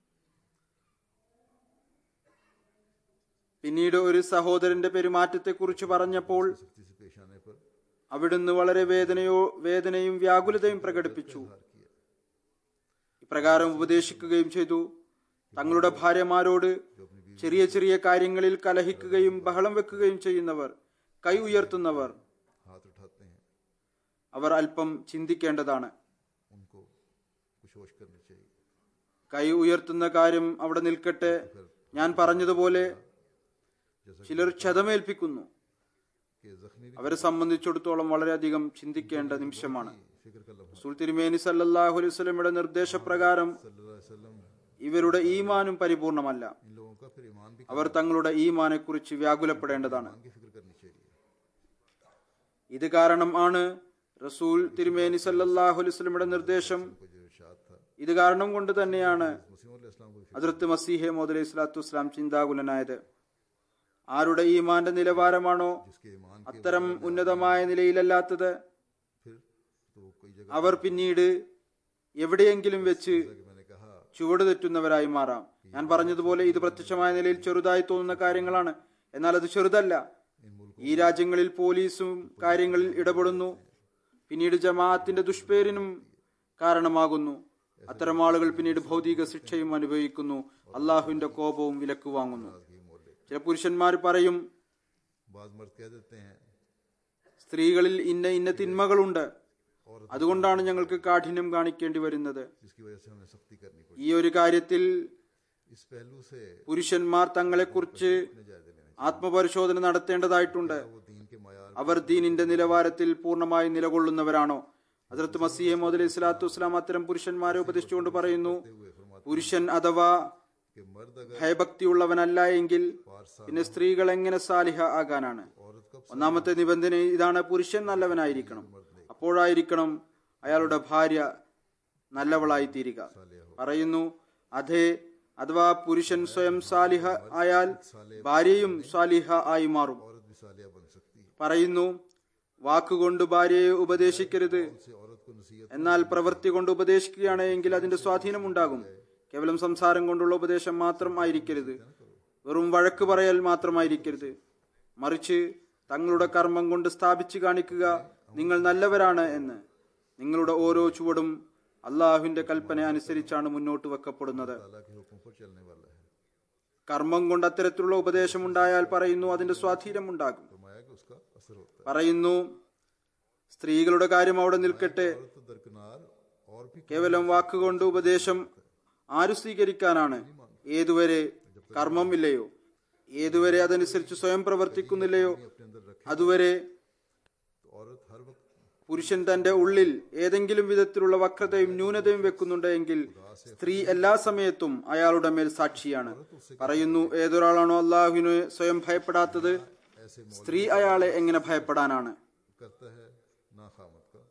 പിന്നീട് ഒരു സഹോദരന്റെ പെരുമാറ്റത്തെക്കുറിച്ച് പറഞ്ഞപ്പോൾ सख्ती से पेश आने पर അവിടുന്ന് വളരെ വേദനയോ വേദനയും വ്യാകുലതയും പ്രകടിപ്പിച്ചു हार किया ഇപ്രകാരം ഉപദേശിക്കുകയും ചെയ്തു തങ്ങളുടെ ഭാര്യമാരോട് ചെറിയ ചെറിയ കാര്യങ്ങളിൽ കലഹിക്കുകയും ബഹളം വെക്കുകയും ചെയ്യുന്നവർ കൈ ഉയർത്തുന്നവർ हाथ उठाते हैं അവർ അല്പം ചിന്തിക്കേണ്ടതാണ് उनको कुछ होश करनी चाहिए കൈ ഉയർത്തുന്ന കാര്യം അവിടെ നിൽക്കട്ടെ ഞാൻ പറഞ്ഞതുപോലെ ചിലർ ക്ഷതമേൽപ്പിക്കുന്നു कि जख्मी भी അവരെ സംബന്ധിച്ചിടത്തോളം വളരെയധികം ചിന്തിക്കേണ്ട നിമിഷമാണ് फिक्र का लम्हा റസൂൽ തിരുമേനി സല്ലല്ലാഹു അലൈഹി വസല്ലമയുടെ നിർദ്ദേശപ്രകാരം सल्लल्लाहु अलैहि वसल्लम ഇവരുടെ ഈമാനും പരിപൂർണമല്ല इन लोगों का फिर ईमान भी അവർ തങ്ങളുടെ ഈമാനെ കുറിച്ച് വ്യാകുലപ്പെടേണ്ടതാണ് ईमान की फिक्र करनी चाहिए ഇത് കാരണം ആണ് റസൂൽ തിരുമേനി സല്ലല്ലാഹു അലൈഹി വസല്ലമയുടെ നിർദ്ദേശം को जो इरशाद था ഇത് കാരണം കൊണ്ട് തന്നെയാണ് मुस्लिम इस्लाम को भी ഹദ്രത്ത് മസീഹെ മോദ് അലൈഹി സ്വലാത്തു വസ്സലാം ചിന്താകുലനായത് ആരുടെ ഈമാന്റെ നിലവാരമാണോ जिसके ईमान के അത്തരം ഉന്നതമായ നിലയിലല്ലാത്തത് फिर तो वो कोई जगह അവർ പിന്നീട് എവിടെയെങ്കിലും വെച്ച് कि मैंने कहा ചുവട് തെറ്റുന്നവരായി മാറാം ഞാൻ പറഞ്ഞതുപോലെ ഇത് പ്രത്യക്ഷമായ നിലയിൽ ചെറുതായി തോന്നുന്ന കാര്യങ്ങളാണ് എന്നാൽ അത് ചെറുതല്ല इन मुल्कों ഈ രാജ്യങ്ങളിൽ പോലീസും കാര്യങ്ങളിൽ ഇടപെടുന്നു പിന്നീട് ജമാഅത്തിന്റെ ദുഷ്പേരിനും കാരണമാകുന്നു അത്തരം ആളുകൾ പിന്നീട് ഭൗതിക ശിക്ഷയും അനുഭവിക്കുന്നു അള്ളാഹുവിന്റെ കോപവും വിലക്ക് വാങ്ങുന്നു की मोल ले ചില പുരുഷന്മാർ പറയും बाद मर्द कह देते हैं സ്ത്രീകളിൽ ഇന്ന ഇന്ന തിന്മകളുണ്ട് और അതുകൊണ്ടാണ് ഞങ്ങൾക്ക് കാഠിന്യം കാണിക്കേണ്ടി വരുന്നത് जिसकी वजह से हमें सख्ती करनी पड़ी ഈ ഒരു കാര്യത്തിൽ इस पहलू से പുരുഷന്മാർ തങ്ങളെക്കുറിച്ച് अपने जायजे लेने ആത്മപരിശോധന നടത്തേണ്ടതായിട്ടുണ്ട് चाहिए वो दीन के मायार അവർ ദീനിന്റെ നിലവാരത്തിൽ പൂർണ്ണമായി നിലകൊള്ളുന്നവരാണോ അതിർത്ത് മസീഹ് മോദ് ഇസ്ലാത്തു വസ്സലാം അത്തരം പുരുഷന്മാരെ ഉപദേശിച്ചുകൊണ്ട് പറയുന്നു हुए फरमाते പുരുഷൻ അഥവാ कि मर्द अगर ഭയഭക്തിയുള്ളവനല്ല എങ്കിൽ पारसा പിന്നെ സ്ത്രീകൾ എങ്ങനെ സാലിഹ ആകാനാണ് औरत कब ഒന്നാമത്തെ നിബന്ധന ഇതാണ് പുരുഷൻ നല്ലവനായിരിക്കണം അപ്പോഴായിരിക്കണം അയാളുടെ ഭാര്യ നല്ലവളായി തീരുക പറയുന്നു അതെ അഥവാ പുരുഷൻ സ്വയം സാലിഹ ആയാൽ ഭാര്യയും സാലിഹ ആയി മാറും औरत भी सालिया बन सकती है പറയുന്നു വാക്കുകൊണ്ട് ഭാര്യയെ ഉപദേശിക്കരുത് से औरत को नसीहत എന്നാൽ പ്രവൃത്തി കൊണ്ട് ഉപദേശിക്കുകയാണ് എങ്കിൽ അതിന്റെ സ്വാധീനം ഉണ്ടാകും കേവലം സംസാരം കൊണ്ടുള്ള ഉപദേശം മാത്രം ആയിരിക്കരുത് വെറും വഴക്ക് പറയൽ മാത്രമായിരിക്കരുത് മറിച്ച് തങ്ങളുടെ കർമ്മം കൊണ്ട് സ്ഥാപിച്ചു കാണിക്കുക നിങ്ങൾ നല്ലവരാണ് എന്ന് നിങ്ങളുടെ ഓരോ ചുവടും അള്ളാഹുവിന്റെ കൽപ്പന അനുസരിച്ചാണ് മുന്നോട്ട് വെക്കപ്പെടുന്നത് ताला के हुक्म पर चलने वाला है കർമ്മം കൊണ്ട് അത്തരത്തിലുള്ള ഉപദേശം ഉണ്ടായാൽ പറയുന്നു അതിന്റെ സ്വാധീനം ഉണ്ടാകും फरमाया कि उसका असर होता है പറയുന്നു സ്ത്രീകളുടെ കാര്യം അവിടെ നിൽക്കട്ടെ औरत दरकिनार और भी കേവലം വാക്കുകൊണ്ട് ഉപദേശം ആര് സ്വീകരിക്കാനാണ് ഏതുവരെ കർമ്മം ഇല്ലയോ ഏതുവരെ അതനുസരിച്ച് സ്വയം പ്രവർത്തിക്കുന്നില്ലയോ अपने अंदर रखे അതുവരെ तो औरत हर वक्त പുരുഷൻ തന്റെ ഉള്ളിൽ ഏതെങ്കിലും വിധത്തിലുള്ള വക്രതയും ന്യൂനതയും വെക്കുന്നുണ്ടെങ്കിൽ സ്ത്രീ എല്ലാ സമയത്തും അയാളുടെ മേൽ സാക്ഷിയാണ് പറയുന്നു ഏതൊരാളാണോ അള്ളാഹുവിനെ സ്വയം ഭയപ്പെടാത്തത് ऐसे സ്ത്രീ അയാളെ എങ്ങനെ ഭയപ്പെടാനാണ് करता है ना खामत का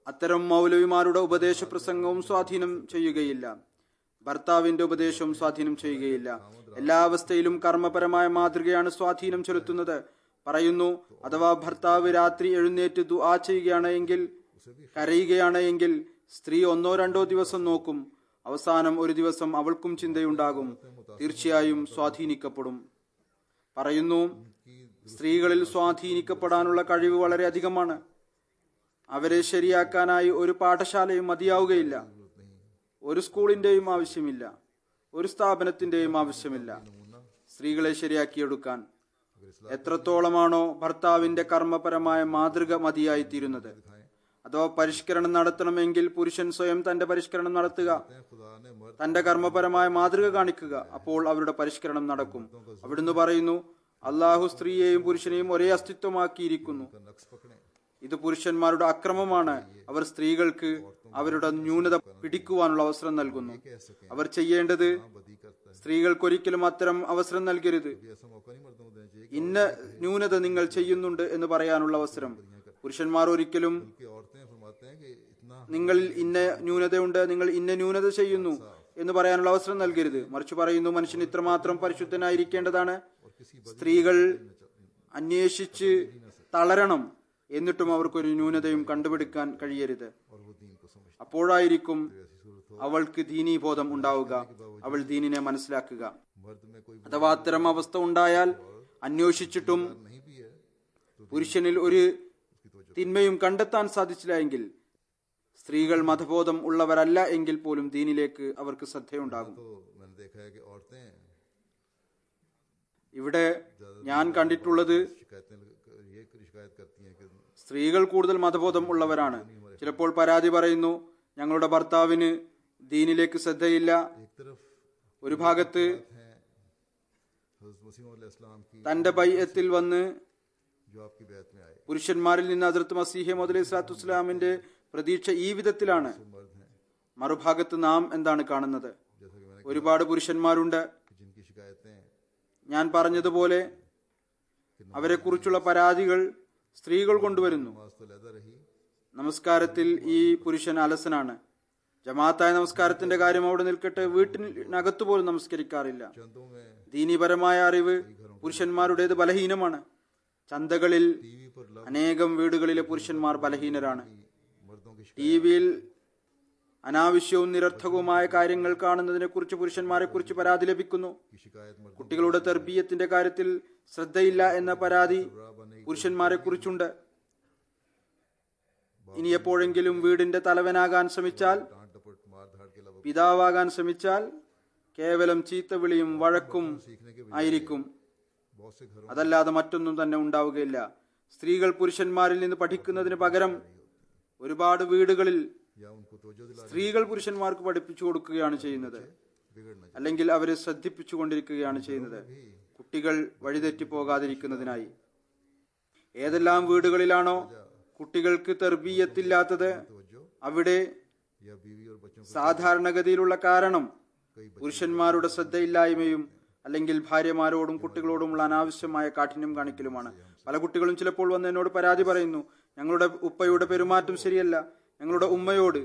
അത്തരം മൗലവിമാരുടെ ഉപദേശ പ്രസംഗവും സ്വാധീനം ചെയ്യുകയില്ല ഭർത്താവിന്റെ ഉപദേശവും സ്വാധീനം ചെയ്യുകയില്ല എല്ലാ അവസ്ഥയിലും കർമ്മപരമായ മാതൃകയാണ് സ്വാധീനം ചെലുത്തുന്നത് പറയുന്നു അഥവാ ഭർത്താവ് രാത്രി എഴുന്നേറ്റ് ദുആ ചെയ്യുകയാണ് എങ്കിൽ കരയുകയാണ് എങ്കിൽ സ്ത്രീ ഒന്നോ രണ്ടോ ദിവസം നോക്കും അവസാനം ഒരു ദിവസം അവൾക്കും ചിന്തയുണ്ടാകും തീർച്ചയായും സ്വാധീനിക്കപ്പെടും പറയുന്നു സ്ത്രീകളിൽ സ്വാധീനിക്കപ്പെടാനുള്ള കഴിവ് വളരെ അധികമാണ് അവരെ ശരിയാക്കാനായി ഒരു പാഠശാലയും മതിയാവുകയില്ല ഒരു സ്കൂളിന്റെയും ആവശ്യമില്ല ഒരു സ്ഥാപനത്തിന്റെയും ആവശ്യമില്ല സ്ത്രീകളെ ശരിയാക്കിയെടുക്കാൻ എത്രത്തോളമാണോ ഭർത്താവിന്റെ കർമ്മപരമായ മാതൃക മതിയായി തീരുന്നത് അഥവാ പരിഷ്കരണം നടത്തണമെങ്കിൽ പുരുഷൻ സ്വയം തന്റെ പരിഷ്കരണം നടത്തുക खुदा ने मर्द തന്റെ കർമ്മപരമായ മാതൃക കാണിക്കുക അപ്പോൾ അവരുടെ പരിഷ്കരണം നടക്കും അവിടുന്ന് പറയുന്നു അള്ളാഹു സ്ത്രീയെയും പുരുഷനെയും ഒരേ അസ്തിത്വമാക്കിയിരിക്കുന്നു का नक्स पकड़े ഇത് പുരുഷന്മാരുടെ അക്രമമാണ് അവർ സ്ത്രീകൾക്ക് അവരുടെ ന്യൂനത പിടിക്കുവാനുള്ള അവസരം നൽകുന്നു कह सके അവർ ചെയ്യേണ്ടത് हाँ बदी करता है സ്ത്രീകൾക്കൊരിക്കലും അത്തരം അവസരം നൽകരുത് ये ऐसा मौका नहीं मर्दों को देना चाहिए ഇന്ന ന്യൂനത നിങ്ങൾ ചെയ്യുന്നുണ്ട് എന്ന് പറയാനുള്ള അവസരം പുരുഷന്മാർ ഒരിക്കലും कि औरतें फरमाते हैं कि इतना നിങ്ങളിൽ ഇന്ന ന്യൂനതയുണ്ട് നിങ്ങൾ ഇന്ന ന്യൂനത ചെയ്യുന്നു എന്ന് പറയാനുള്ള അവസരം നൽകരുത് മറിച്ച് പറയുന്നു മനുഷ്യൻ ഇത്രമാത്രം പരിശുദ്ധനായിരിക്കേണ്ടതാണ് സ്ത്രീകൾ അന്വേഷിച്ച് തളരണം എന്നിട്ടും അവർക്കൊരു ന്യൂനതയും കണ്ടുപിടിക്കാൻ കഴിയരുത് और वो दीन को समझ അപ്പോഴായിരിക്കും ऐसी सूरत हो അവൾക്ക് ദീനീബോധം ഉണ്ടാവുക അവൾ ദീനിനെ മനസ്സിലാക്കുക मर्द में कोई അഥവാ അത്തരം അവസ്ഥ ഉണ്ടായാൽ അന്വേഷിച്ചിട്ടും नहीं भी है പുരുഷനിൽ ഒരു തിന്മയും കണ്ടെത്താൻ സാധിച്ചില്ല എങ്കിൽ സ്ത്രീകൾ മതബോധം ഉള്ളവരല്ല എങ്കിൽ പോലും ദീനിലേക്ക് അവർക്ക് ശ്രദ്ധയുണ്ടാകും तो मैंने देखा है कि औरतें ഇവിടെ ഞാൻ കണ്ടിട്ടുള്ളത് शिकायतें ये शिकायत करती हैं कि സ്ത്രീകൾ കൂടുതൽ മതബോധം ഉള്ളവരാണ് ചിലപ്പോൾ പരാതി പറയുന്നു ഞങ്ങളുടെ ഭർത്താവിന് ദീനിലേക്ക് ശ്രദ്ധയില്ല एक तरफ ഒരു ഭാഗത്ത് हैं हजरत मसीम इस्लाम की തന്റെ ബൈഅത്തിൽ വന്ന് जो आपकी बैत में आए പുരുഷന്മാരിൽ നിന്ന് ഹസ്രത്ത് മസീഹെ മുതലി സ്വലാത്തു വസ്സലാമിന്റെ പ്രതീക്ഷ ഈ വിധത്തിലാണ് वो मर्द हैं മറുഭാഗത്ത് നാം എന്താണ് കാണുന്നത് जैसा कि मैंने ഒരുപാട് പുരുഷന്മാരുണ്ട് कि जिनकी शिकायतें ഞാൻ പറഞ്ഞതുപോലെ അവരെക്കുറിച്ചുള്ള പരാതികൾ സ്ത്രീകൾ കൊണ്ടുവരുന്നു नमाज तो लहदा रही നമസ്കാരത്തിൽ ഈ പുരുഷൻ അലസനാണ് ജമാഅത്തായ നമസ്കാരത്തിന്റെ കാര്യം അവിടെ നിൽക്കട്ടെ വീട്ടിനകത്തു പോലും നമസ്കരിക്കാറില്ല चंदों में ദീനീപരമായ അറിവ് പുരുഷന്മാരുടേത് ബലഹീനമാണ് ചന്തകളിൽ टीवी पर लव അനേകം വീടുകളിലെ പുരുഷന്മാർ ബലഹീനരാണ് मर्दों की ടി വിയിൽ അനാവശ്യവും നിരർത്ഥകവുമായ കാര്യങ്ങൾ കാണുന്നതിനെ കുറിച്ച് പുരുഷന്മാരെ കുറിച്ച് പരാതി ലഭിക്കുന്നു की शिकायत मर्दों കുട്ടികളുടെ തെർബീയത്തിന്റെ കാര്യത്തിൽ ശ്രദ്ധയില്ല എന്ന പരാതി പുരുഷന്മാരെ കുറിച്ചുണ്ട് ഇനി എപ്പോഴെങ്കിലും വീടിന്റെ തലവനാകാൻ ശ്രമിച്ചാൽ डांट डपट मार धाड़ के अलावा പിതാവാകാൻ ശ്രമിച്ചാൽ കേവലം ചീത്തവിളിയും വഴക്കും सीखने के ആയിരിക്കും बहुत से घरों അതല്ലാതെ മറ്റൊന്നും തന്നെ ഉണ്ടാവുകയില്ല സ്ത്രീകൾ പുരുഷന്മാരിൽ നിന്ന് പഠിക്കുന്നതിന് പകരം ഒരുപാട് വീടുകളിൽ या उनको तोजो दिला സ്ത്രീകൾ പുരുഷന്മാർക്ക് പഠിപ്പിച്ചു കൊടുക്കുകയാണ് ചെയ്യുന്നത് बिगड़ना അല്ലെങ്കിൽ അവരെ ശ്രദ്ധിപ്പിച്ചു കൊണ്ടിരിക്കുകയാണ് ചെയ്യുന്നത് കുട്ടികൾ വഴിതെറ്റി പോകാതിരിക്കുന്നതിനായി ഏതെല്ലാം വീടുകളിലാണോ കുട്ടികൾക്ക് തെർബീയത്തില്ലാത്തത് तोजो അവിടെ या बीवी और बच्चों സാധാരണഗതിയിലുള്ള കാരണം പുരുഷന്മാരുടെ ശ്രദ്ധയില്ലായ്മയും അല്ലെങ്കിൽ ഭാര്യമാരോടും കുട്ടികളോടുമുള്ള അനാവശ്യമായ കാഠിന്യം കാണിക്കലുമാണ് പല കുട്ടികളും ചിലപ്പോൾ വന്ന് എന്നോട് പരാതി പറയുന്നു ഞങ്ങളുടെ ഉപ്പയുടെ പെരുമാറ്റം ശരിയല്ല ഞങ്ങളുടെ ഉമ്മയോട്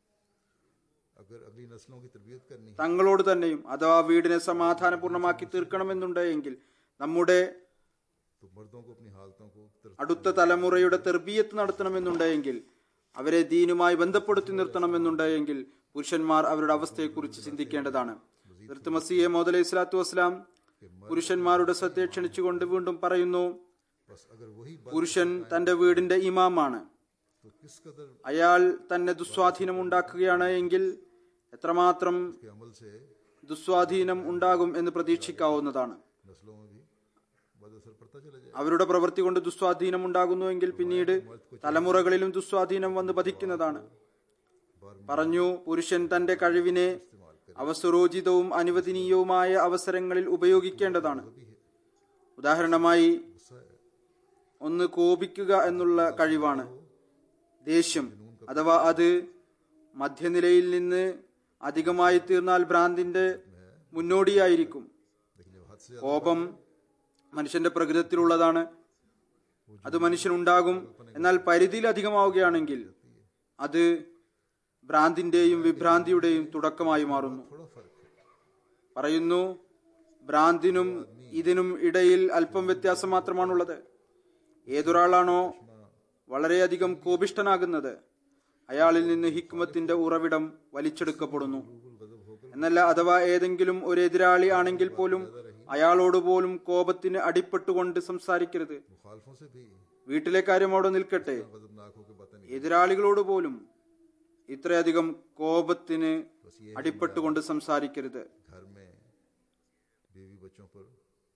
अगर अगली नस्लों की तरबियत करनी है തങ്ങളോട് തന്നെയും അഥവാ വീടിനെ സമാധാനപൂർണ്ണമാക്കി തീർക്കണമെന്നുണ്ട് എങ്കിൽ നമ്മുടെ तो मर्दों को अपनी हालतों को तरफ അടുത്ത തലമുറയുടെ തെർബീയത്ത് നടത്തണമെന്നുണ്ടെങ്കിൽ അവരെ ദീനുമായി ബന്ധപ്പെടുത്തി നിർത്തണമെന്നുണ്ടെങ്കിൽ പുരുഷന്മാർ അവരുടെ അവസ്ഥയെക്കുറിച്ച് ചിന്തിക്കേണ്ടതാണ് നിർത്ത് മസിയെ മോദലി ഇസ്ലാത്തു വസ്സലാം പുരുഷന്മാരുടെ ശ്രദ്ധയെ ക്ഷണിച്ചുകൊണ്ട് വീണ്ടും പറയുന്നു बस अगर वही बात പുരുഷൻ തന്റെ വീടിന്റെ ഇമാമാണ് तो किस कदर അയാൾ തന്നെ ദുസ്വാധീനം ഉണ്ടാക്കുകയാണ് എങ്കിൽ എത്രമാത്രം के अमल से ദുസ്വാധീനം ഉണ്ടാകും എന്ന് പ്രതീക്ഷിക്കാവുന്നതാണ് नस्लों में भी बद असर पड़ता चला जाए അവരുടെ പ്രവൃത്തി കൊണ്ട് ദുസ്വാധീനം ഉണ്ടാകുന്നുവെങ്കിൽ പിന്നീട് തലമുറകളിലും ദുസ്വാധീനം വന്ന് പതിക്കുന്നതാണ് പറഞ്ഞു പുരുഷൻ തന്റെ കഴിവിനെ അവസരോചിതവും അനുവദനീയവുമായ അവസരങ്ങളിൽ ഉപയോഗിക്കേണ്ടതാണ് ഉദാഹരണമായി ഒന്ന് കോപിക്കുക എന്നുള്ള കഴിവാണ് ദേഷ്യം അഥവാ അത് മധ്യനിലയിൽ നിന്ന് അധികമായി തീർന്നാൽ ഭ്രാന്തിന്റെ മുന്നോടിയായിരിക്കും लेकिन जब हद से കോപം മനുഷ്യന്റെ പ്രകൃതത്തിലുള്ളതാണ് അത് മനുഷ്യനുണ്ടാകും എന്നാൽ പരിധിയിൽ അധികമാവുകയാണെങ്കിൽ അത് ഭ്രാന്തിന്റെയും വിഭ്രാന്തിയുടെയും തുടക്കമായി മാറുന്നു थोड़ा फर्क है പറയുന്നു ഭ്രാന്തിനും ഇതിനും ഇടയിൽ അല്പം വ്യത്യാസം മാത്രമാണുള്ളത് ഏതൊരാളാണോ വളരെയധികം കോപിഷ്ഠനാകുന്നത് അയാളിൽ നിന്ന് ഹിക്മത്തിന്റെ ഉറവിടം വലിച്ചെടുക്കപ്പെടുന്നു എന്നല്ല അഥവാ ഏതെങ്കിലും ഒരു എതിരാളി ആണെങ്കിൽ പോലും അയാളോട് പോലും കോപത്തിന് അടിപ്പെട്ടുകൊണ്ട് സംസാരിക്കരുത് मुखालफों से भी വീട്ടിലെ കാര്യം അവിടെ നിൽക്കട്ടെ गजबनाक होकर बातें नहीं എതിരാളികളോട് പോലും ഇത്രയധികം കോപത്തിന് അടിപ്പെട്ടുകൊണ്ട് സംസാരിക്കരുത് घर में बीवी बच्चों पर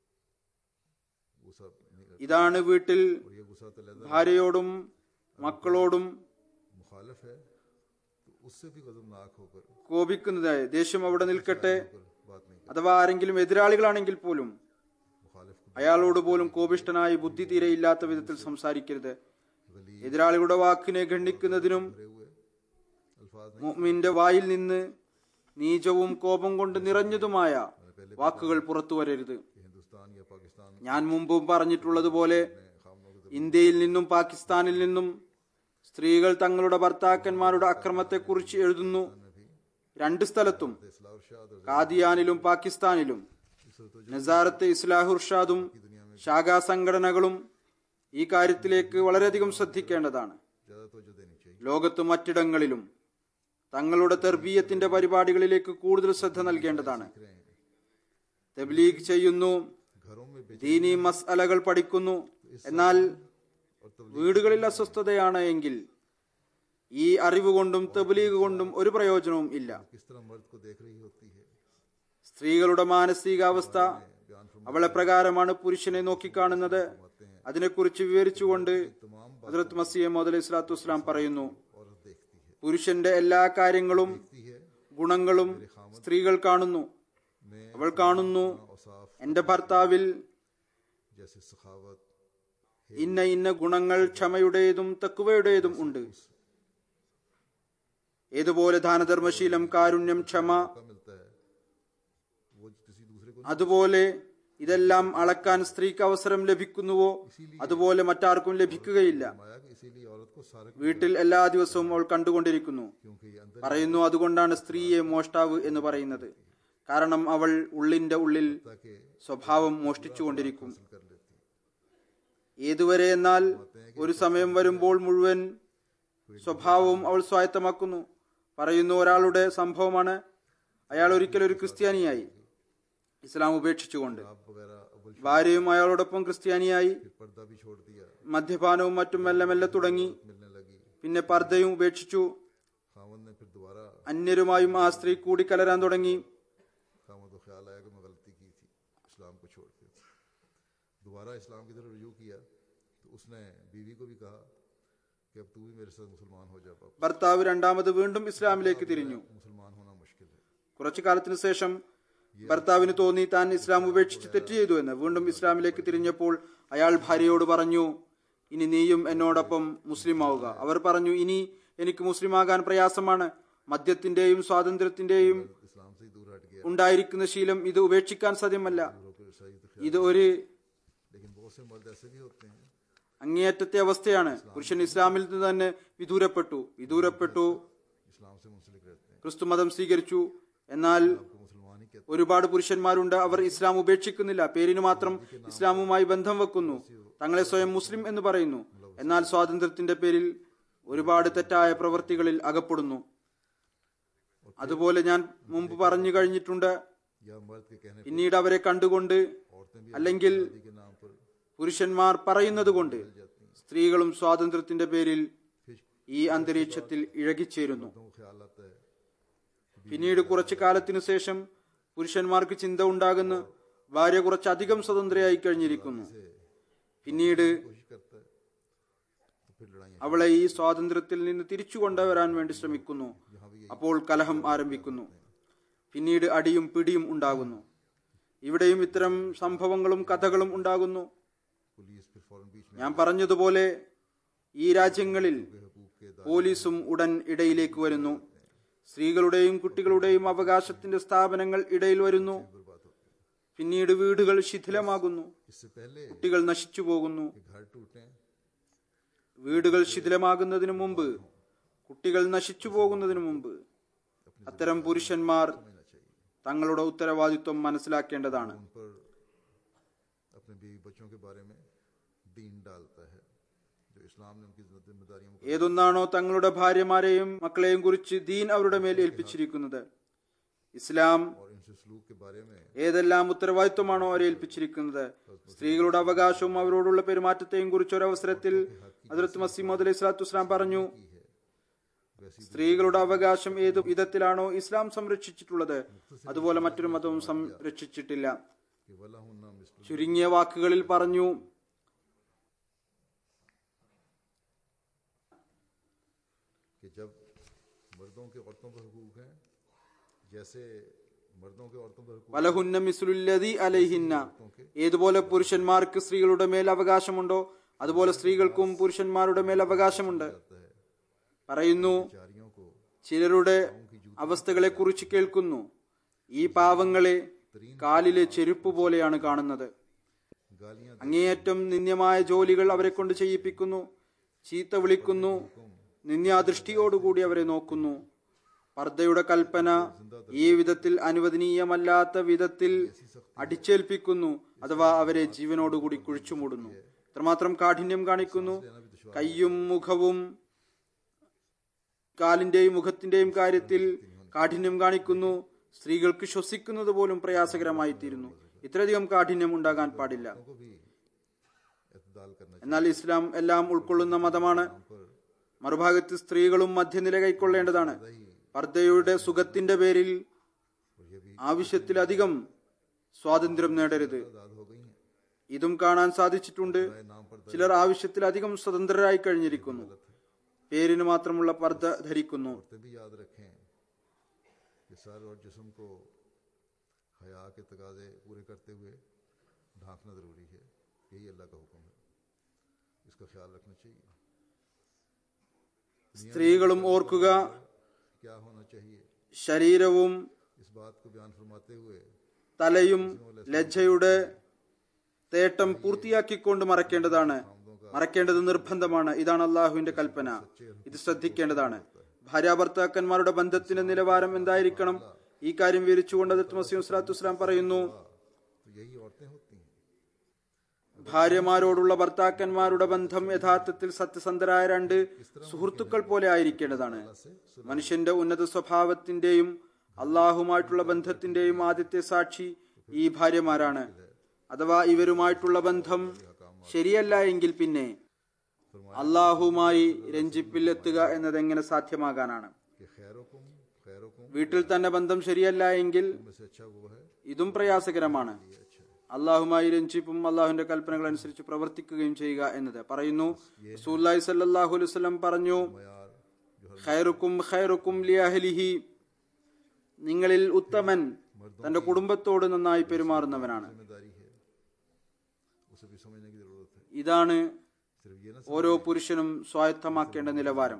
गुस्सा नहीं करते ഇതാണ് വീട്ടിൽ और ये गुस्सा तो लहदा ഭാര്യയോടും മക്കളോടും मुखालफ है तो उससे भी गजबनाक होकर കോപിക്കുന്നത് ദേഷ്യം അവിടെ നിൽക്കട്ടെ होकर बात नहीं അഥവാ ആരെങ്കിലും എതിരാളികളാണെങ്കിൽ പോലും मुखालिफ को അയാളോട് പോലും കോപിഷ്ഠനായി ബുദ്ധി തീരെ ഇല്ലാത്ത വിധത്തിൽ സംസാരിക്കരുത് എതിരാളികളുടെ വാക്കിനെ ഖണ്ഡിക്കുന്നതിനും भरे हुए अल्फाज नहीं മുഅ്മിന്റെ വായിൽ നിന്ന് നീചവും കോപം കൊണ്ട് നിറഞ്ഞതുമായ വാക്കുകൾ പുറത്തു വരരുത് कि हिंदुस्तान या पाकिस्तान ഞാൻ മുമ്പും പറഞ്ഞിട്ടുള്ളതുപോലെ में खामनों के ഇന്ത്യയിൽ നിന്നും പാകിസ്ഥാനിൽ നിന്നും സ്ത്രീകൾ തങ്ങളുടെ ഭർത്താക്കന്മാരുടെ അക്രമത്തെക്കുറിച്ച് എഴുതുന്നു രണ്ട് സ്ഥലത്തും इस्लाह शाद और കാദിയാനിലും പാകിസ്ഥാനിലും നസാറത്ത് ഇസ്ലാഹുർഷാദും ശാഖാ സംഘടനകളും ഈ കാര്യത്തിലേക്ക് വളരെയധികം ശ്രദ്ധിക്കേണ്ടതാണ് ज्यादा तवज्जो देनी चाहिए ലോകത്ത് മറ്റിടങ്ങളിലും തങ്ങളുടെ തെർബീയത്തിന്റെ പരിപാടികളിലേക്ക് കൂടുതൽ ശ്രദ്ധ നൽകേണ്ടതാണ് തബ്ലീഗ് ചെയ്യുന്നു घरों में बेच ദീനി മസ്അലകൾ പഠിക്കുന്നു എന്നാൽ വീടുകളിൽ അസ്വസ്ഥതയാണ് എങ്കിൽ ഈ അറിവ് കൊണ്ടും തബ്ലീഗ് കൊണ്ടും ഒരു പ്രയോജനവും ഇല്ല किस तरह मर्द को देख रही होती है സ്ത്രീകളുടെ മാനസികാവസ്ഥ बयान फरमा അവളെ പ്രകാരമാണ് പുരുഷനെ നോക്കിക്കാണുന്നത് അതിനെക്കുറിച്ച് വിവരിച്ചുകൊണ്ട് तमाम ഹജറത്ത് മസീഹ് മോദ് അലൈഹി സ്വലാത്തു വസ്സലാം പറയുന്നു औरत देखती है പുരുഷന്റെ എല്ലാ കാര്യങ്ങളും देखती है ഗുണങ്ങളും സ്ത്രീകൾ കാണുന്നു मैं അവൾ കാണുന്നു औसाफ എന്റെ ഭർത്താവിൽ जैसे सखावत ഇന്ന ഇന്ന ഗുണങ്ങൾ ക്ഷമയുടേതും തക്കുവയുടേതും ഉണ്ട് ഏതുപോലെ ദാനധർമ്മശീലം കാരുണ്യം ക്ഷമ का मिलता है वो किसी दूसरे को അതുപോലെ ഇതെല്ലാം അളക്കാൻ സ്ത്രീക്ക് അവസരം ലഭിക്കുന്നുവോ അതുപോലെ മറ്റാർക്കും ലഭിക്കുകയില്ല माया कि इसीलिए औरत को सारे വീട്ടിൽ എല്ലാ ദിവസവും അവൾ കണ്ടുകൊണ്ടിരിക്കുന്നു क्योंकि ये अंदर പറയുന്നു അതുകൊണ്ടാണ് സ്ത്രീയെ മോഷ്ടാവ് എന്ന് പറയുന്നത് കാരണം അവൾ ഉള്ളിന്റെ ഉള്ളിൽ ताकि സ്വഭാവം മോഷ്ടിച്ചുകൊണ്ടിരിക്കും कर लेती है ഏതുവരെ എന്നാൽ ഒരു സമയം വരുമ്പോൾ മുഴുവൻ സ്വഭാവവും അവൾ സ്വായത്തമാക്കുന്നു പറയുന്നു ഒരാളുടെ സംഭവമാണ് അയാൾ ഒരിക്കൽ ഒരു ക്രിസ്ത്യാനിയായി ഇസ്ലാം ഉപേക്ഷിച്ചുകൊണ്ട് आप वगैरह अव्वल ഭാര്യയും അയാളോടൊപ്പം ക്രിസ്ത്യാനിയായി फिर पर्दा भी छोड़ दिया മദ്യപാനവും മറ്റും മെല്ലെ മെല്ലെ തുടങ്ങി मिलने लगी പിന്നെ പർദ്ദയും ഉപേക്ഷിച്ചു खामन ने फिर दोबारा അന്യരുമായും ആ സ്ത്രീ കൂടിക്കലരാൻ തുടങ്ങി खामन को ख्याल आया कि मैं गलती की थी इस्लाम को छोड़ के दोबारा इस्लाम की तरफ रुजू किया तो उसने बीवी को भी कहा कि अब तू भी मेरे साथ मुसलमान हो जा पापा ഭർത്താവ് രണ്ടാമത് വീണ്ടും ഇസ്ലാമിലേക്ക് തിരിഞ്ഞു मुसलमान होना मुश्किल है കുറച്ചു കാലത്തിന് ശേഷം ഭർത്താവിന് തോന്നി താൻ ഇസ്ലാം ഉപേക്ഷിച്ച് തെറ്റ് ചെയ്തു എന്ന് വീണ്ടും ഇസ്ലാമിലേക്ക് തിരിഞ്ഞപ്പോൾ അയാൾ ഭാര്യയോട് പറഞ്ഞു ഇനി നീയും എന്നോടൊപ്പം മുസ്ലിം ആവുക അവർ പറഞ്ഞു ഇനി എനിക്ക് മുസ്ലിം ആകാൻ പ്രയാസമാണ് മദ്യത്തിന്റെയും സ്വാതന്ത്ര്യത്തിന്റെയും इस्लाम से ही दूर हट गया ഉണ്ടായിരിക്കുന്ന ശീലം ഇത് ഉപേക്ഷിക്കാൻ സാധ്യമല്ല फिर सही तो ഇത് ഒരു लेकिन बहुत से मर्द ऐसे भी होते हैं അങ്ങേയറ്റത്തെ അവസ്ഥയാണ് പുരുഷൻ ഇസ്ലാമിൽ നിന്ന് തന്നെ വിദൂരപ്പെട്ടു വിദൂരപ്പെട്ടു इस्लाम से मुंसलिक रहते हैं ക്രിസ്തു മതം സ്വീകരിച്ചു എന്നാൽ आपको मुसलमान ही कहते ഒരുപാട് പുരുഷന്മാരുണ്ട് അവർ ഇസ്ലാം ഉപേക്ഷിക്കുന്നില്ല പേരിന് മാത്രം ഇസ്ലാമുമായി ബന്ധം വെക്കുന്നു തങ്ങളെ സ്വയം മുസ്ലിം എന്ന് പറയുന്നു എന്നാൽ സ്വാതന്ത്ര്യത്തിന്റെ പേരിൽ ഒരുപാട് തെറ്റായ പ്രവൃത്തികളിൽ അകപ്പെടുന്നു അതുപോലെ ഞാൻ മുമ്പ് പറഞ്ഞു കഴിഞ്ഞിട്ടുണ്ട് हैं या मर्द के कहने പിന്നീട് അവരെ കണ്ടുകൊണ്ട് औरतें भी അല്ലെങ്കിൽ आज़ादी के नाम पर പുരുഷന്മാർ പറയുന്നത് കൊണ്ട് സ്ത്രീകളും സ്വാതന്ത്ര്യത്തിന്റെ പേരിൽ ഈ അന്തരീക്ഷത്തിൽ ഇഴകിച്ചേരുന്നു मर्दों को ख्याल आता है പിന്നീട് കുറച്ചു കാലത്തിനു ശേഷം പുരുഷന്മാർക്ക് ചിന്ത ഉണ്ടാകുന്നു ഭാര്യ കുറച്ചധികം സ്വതന്ത്രയായി കഴിഞ്ഞിരിക്കുന്നു പിന്നീട് कोशिश करता है तो फिर लड़ाइयाँ അവളെ ഈ സ്വാതന്ത്ര്യത്തിൽ നിന്ന് തിരിച്ചു കൊണ്ടുവരാൻ വേണ്ടി ശ്രമിക്കുന്നു അപ്പോൾ കലഹം ആരംഭിക്കുന്നു പിന്നീട് അടിയും പിടിയും ഉണ്ടാകുന്നു ഇവിടെയും ഇത്തരം സംഭവങ്ങളും കഥകളും ഉണ്ടാകുന്നു पुलिस फिर फौरन बीच में ഞാൻ പറഞ്ഞതുപോലെ ഈ രാജ്യങ്ങളിൽ हकूक के പോലീസും ഉടൻ ഇടയിലേക്ക് വരുന്നു സ്ത്രീകളുടെയും കുട്ടികളുടെയും അവകാശത്തിന്റെ സ്ഥാപനങ്ങൾ ഇടയിൽ വരുന്നു बर्बाद होते हैं പിന്നീട് വീടുകൾ ശിഥിലമാകുന്നു इससे पहले കുട്ടികൾ നശിച്ചു പോകുന്നു कि घर टूटे വീടുകൾ ശിഥിലമാകുന്നതിനു മുമ്പ് കുട്ടികൾ നശിച്ചു പോകുന്നതിനു മുമ്പ് അത്തരം പുരുഷന്മാർ समझना चाहिए തങ്ങളുടെ ഉത്തരവാദിത്വം മനസ്സിലാക്കേണ്ടതാണ് उन पर अपने बीवी बच्चों के बारे में दीन डालता है जो इस्लाम ने उनकी जिम्मेदारियों को ഏതൊന്നാണോ തങ്ങളുടെ ഭാര്യമാരെയും മക്കളെയും കുറിച്ച് ദീൻ അവരുടെ മേൽ ഏൽപ്പിച്ചിരിക്കുന്നത് ഇസ്ലാം और इनसे सलूक के बारे में ഏതെല്ലാം ഉത്തരവാദിത്വമാണോ അവരെ ഏൽപ്പിച്ചിരിക്കുന്നത് സ്ത്രീകളുടെ അവകാശവും അവരോടുള്ള പെരുമാറ്റത്തെയും കുറിച്ച് ഒരവസരത്തിൽ ഹജറത്ത് മസീമദ് അലൈഹി സ്വലാത്തു വസ്സലാം പറഞ്ഞു की है वैसी സ്ത്രീകളുടെ അവകാശം ഏത് വിധത്തിലാണോ ഇസ്ലാം സംരക്ഷിച്ചിട്ടുള്ളത് അതുപോലെ മറ്റൊരു മതവും സംരക്ഷിച്ചിട്ടില്ല कि वला हुन्ना मिस्ल ചുരുങ്ങിയ വാക്കുകളിൽ പറഞ്ഞു कि जब मर्दों के औरतों पर हुकूक हैं जैसे मर्दों के औरतों पर हुकूक വലഹുന്ന മിസുലുല്ലതി അലൈഹിന്ന ഏതുപോലെ പുരുഷന്മാർക്ക് സ്ത്രീകളുടെ മേൽ അവകാശമുണ്ടോ അതുപോലെ സ്ത്രീകൾക്കും പുരുഷന്മാരുടെ മേൽ അവകാശമുണ്ട് होता है പറയുന്നു चारियों को ചിലരുടെ അവസ്ഥകളെ കുറിച്ച് കേൾക്കുന്നു ഈ പാവങ്ങളെ കാലിലെ ചെരുപ്പ് പോലെയാണ് കാണുന്നത് गालियां അങ്ങേയറ്റം നിന്ദ്യമായ ജോലികൾ അവരെ കൊണ്ട് ചെയ്യിപ്പിക്കുന്നു ചീത്ത വിളിക്കുന്നു നിന്ദ്യാദൃഷ്ടിയോടുകൂടി അവരെ നോക്കുന്നു പർദ്ദയുടെ കൽപ്പന ഈ വിധത്തിൽ അനുവദനീയമല്ലാത്ത വിധത്തിൽ അടിച്ചേൽപ്പിക്കുന്നു അഥവാ അവരെ ജീവനോടുകൂടി കുഴിച്ചുമൂടുന്നു ഇത്രമാത്രം കാഠിന്യം കാണിക്കുന്നു കയ്യും മുഖവും കാലിന്റെയും മുഖത്തിന്റെയും കാര്യത്തിൽ കാഠിന്യം കാണിക്കുന്നു സ്ത്രീകൾക്ക് ശ്വസിക്കുന്നത് പോലും പ്രയാസകരമായി തീരുന്നു ഇത്രയധികം കാഠിന്യം ഉണ്ടാകാൻ പാടില്ല को भी एतदाल करना എന്നാൽ ഇസ്ലാം എല്ലാം ഉൾക്കൊള്ളുന്ന മതമാണ് മറുഭാഗത്ത് സ്ത്രീകളും മധ്യനില കൈക്കൊള്ളേണ്ടതാണ് പർദ്ദയുടെ സുഖത്തിന്റെ പേരിൽ ആവശ്യത്തിലധികം സ്വാതന്ത്ര്യം നേടരുത് आजाद हो गई हैं ഇതും കാണാൻ സാധിച്ചിട്ടുണ്ട് नाम पर ചിലർ ആവശ്യത്തിലധികം സ്വതന്ത്രരായി കഴിഞ്ഞിരിക്കുന്നു പേരിന് മാത്രമുള്ള പർദ്ദ ധരിക്കുന്നു औरतें भी याद रखें कि सर और जिस्म को हया के तकाजे पूरे करते हुए ढांकना ज़रूरी है यही अल्लाह का हुक्म है इसका ख्याल रखना चाहिए സ്ത്രീകളും ഓർക്കുക क्या होना चाहिए ശരീരവും इस बात को बयान फरमाते हुए തലയും ലജ്ജയുടെ തേട്ടം പൂർത്തിയാക്കിക്കൊണ്ട് മറക്കേണ്ടതാണ് മറക്കേണ്ടത് നിർബന്ധമാണ് ഇതാണ് അള്ളാഹുവിന്റെ കൽപ്പന ഇത് ശ്രദ്ധിക്കേണ്ടതാണ് ഭാര്യാഭർത്താക്കന്മാരുടെ ബന്ധത്തിന്റെ നിലവാരം എന്തായിരിക്കണം ഈ കാര്യം വിവരിച്ചുകൊണ്ട് അതിർത്ത് മസീം സ്വലാത്തു വസ്സലാം പറയുന്നു तो यही औरतें होती हैं ഭാര്യമാരോടുള്ള ഭർത്താക്കന്മാരുടെ ബന്ധം യഥാർത്ഥത്തിൽ സത്യസന്ധരായ രണ്ട് സുഹൃത്തുക്കൾ പോലെ ആയിരിക്കേണ്ടതാണ് മനുഷ്യന്റെ ഉന്നത സ്വഭാവത്തിന്റെയും അള്ളാഹുമായിട്ടുള്ള ബന്ധത്തിന്റെയും ആദ്യത്തെ സാക്ഷി ഈ ഭാര്യമാരാണ് അഥവാ ഇവരുമായിട്ടുള്ള ബന്ധം ശരിയല്ല എങ്കിൽ പിന്നെ അള്ളാഹുമായി രഞ്ജിപ്പിലെത്തുക എന്നത് എങ്ങനെ സാധ്യമാകാനാണ് कि खैरोकुम खैरोकुम വീട്ടിൽ തന്നെ ബന്ധം ശരിയല്ല എങ്കിൽ में से अच्छा वो है ഇതും പ്രയാസകരമാണ് അള്ളാഹുമായി രഞ്ജിപ്പും അള്ളാഹുവിന്റെ കൽപ്പനകൾ അനുസരിച്ച് പ്രവർത്തിക്കുകയും ചെയ്യുക എന്നത് പറയുന്നു റസൂലുള്ളാഹി സല്ലല്ലാഹു അലൈഹി വസല്ലം പറഞ്ഞു यार जो हर ഖൈറുക്കും ഖൈറുക്കും ലിയഹ്ലിഹി നിങ്ങളിൽ ഉത്തമൻ തന്റെ കുടുംബത്തോട് നന്നായി പെരുമാറുന്നവനാണ് जिम्मेदारी है उसे भी समझने की ज़रूरत है ഇതാണ് सिर्फ ये ना ഓരോ പുരുഷനും സ്വായത്തമാക്കേണ്ട നിലവാരം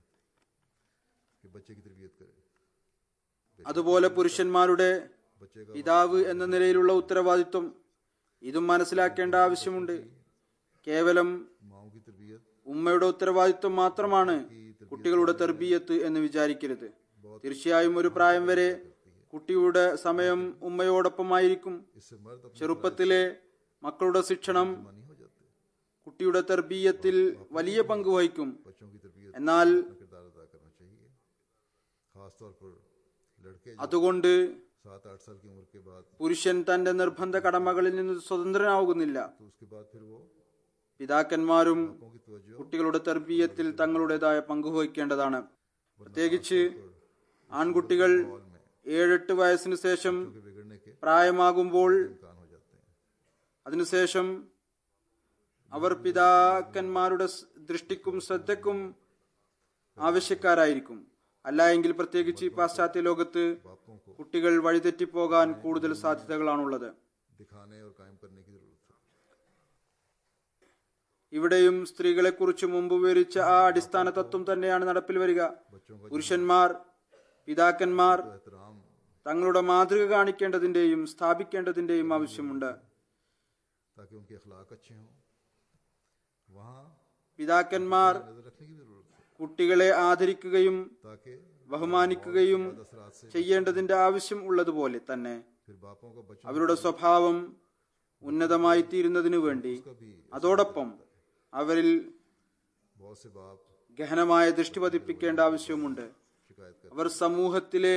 कि बच्चे की तरबियत करे അതുപോലെ പുരുഷന്മാരുടെ बच्चे का പിതാവ് എന്ന നിലയിലുള്ള ഉത്തരവാദിത്വം ഇതും മനസ്സിലാക്കേണ്ട ആവശ്യമുണ്ട് കേവലം माओ की तरबियत ഉമ്മയുടെ ഉത്തരവാദിത്വം മാത്രമാണ് കുട്ടികളുടെ തെർബീയത്ത് എന്ന് വിചാരിക്കരുത് തീർച്ചയായും ഒരു പ്രായം വരെ കുട്ടിയുടെ സമയം ഉമ്മയോടൊപ്പമായിരിക്കും इससे मर्द अपनी ചെറുപ്പത്തിലെ മക്കളുടെ ശിക്ഷണം नहीं हो जाते കുട്ടിയുടെ തെർബീയത്തിൽ വലിയ പങ്ക് വഹിക്കും बच्चों की तरबियत എന്നാൽ का किरदार अदा करना चाहिए खास तौर पर लड़के जो അതുകൊണ്ട് सात आठ साल की उम्र के बाद പുരുഷൻ തന്റെ നിർബന്ധ കടമകളിൽ നിന്ന് സ്വതന്ത്രനാകുന്നില്ല तो उसके बाद फिर वो പിതാക്കന്മാരും लोगों की तवज्जो കുട്ടികളുടെ തെർബീയത്തിൽ തങ്ങളുടേതായ പങ്ക് വഹിക്കേണ്ടതാണ് പ്രത്യേകിച്ച് ആൺകുട്ടികൾ ഏഴെട്ട് വയസ്സിന് ശേഷം के बिगड़ने के പ്രായമാകുമ്പോൾ इम्कान हो जाते हैं അതിനുശേഷം അവർ പിതാക്കന്മാരുടെ സ് ദൃഷ്ടിക്കും ശ്രദ്ധക്കും ആവശ്യക്കാരായിരിക്കും അല്ല എങ്കിൽ പ്രത്യേകിച്ച് ഈ പാശ്ചാത്യ ലോകത്ത് बापों को കുട്ടികൾ വഴിതെറ്റിപ്പോകാൻ കൂടുതൽ സാധ്യതകളാണുള്ളത് दिखाने और कायम करने की जरूरत है ഇവിടെയും സ്ത്രീകളെക്കുറിച്ച് മുമ്പ് വിവരിച്ച ആ അടിസ്ഥാന തത്വം തന്നെയാണ് നടപ്പിൽ വരിക बच्चों का പുരുഷന്മാർ പിതാക്കന്മാർ एहतराम തങ്ങളുടെ മാതൃക കാണിക്കേണ്ടതിന്റെയും സ്ഥാപിക്കേണ്ടതിന്റെയും ആവശ്യമുണ്ട് ताकि उनके अखलाक अच्छे हों वहाँ പിതാക്കന്മാർ नजर रखने की भी जरूरत है കുട്ടികളെ ആദരിക്കുകയും ताकि ബഹുമാനിക്കുകയും असरात से ചെയ്യേണ്ടതിന്റെ ആവശ്യം ഉള്ളതുപോലെ തന്നെ फिर बापों का बच्चों അവരുടെ സ്വഭാവം ഉന്നതമായി തീരുന്നതിനു വേണ്ടി का भी അതോടൊപ്പം അവരിൽ बहुत से बाप ഗഹനമായ ദൃഷ്ടി പതിപ്പിക്കേണ്ട ആവശ്യവുമുണ്ട് शिकायत कर അവർ സമൂഹത്തിലെ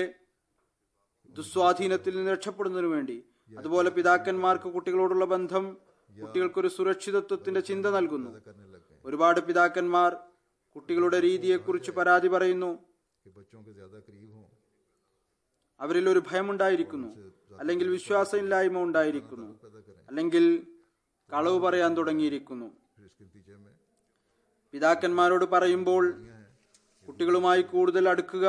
ദുസ്വാധീനത്തിൽ നിന്ന് രക്ഷപ്പെടുന്നതിനു വേണ്ടി അതുപോലെ പിതാക്കന്മാർക്ക് കുട്ടികളോടുള്ള ബന്ധം കുട്ടികൾക്കൊരു സുരക്ഷിതത്വത്തിന്റെ ചിന്ത നൽകുന്നു करने लग गए ഒരുപാട് പിതാക്കന്മാർ കുട്ടികളുടെ രീതിയെക്കുറിച്ച് പരാതി പറയുന്നു कि बच्चों के ज्यादा करीब हों അവരിൽ ഒരു ഭയമുണ്ടായിരിക്കുന്നു അല്ലെങ്കിൽ വിശ്വാസമില്ലായ്മ ഉണ്ടായിരിക്കുന്നു पैदा करें അല്ലെങ്കിൽ കളവ് പറയാൻ തുടങ്ങിയിരിക്കുന്നു फिर इसके नतीजे में പിതാക്കന്മാരോട് പറയുമ്പോൾ കുട്ടികളുമായി കൂടുതൽ അടുക്കുക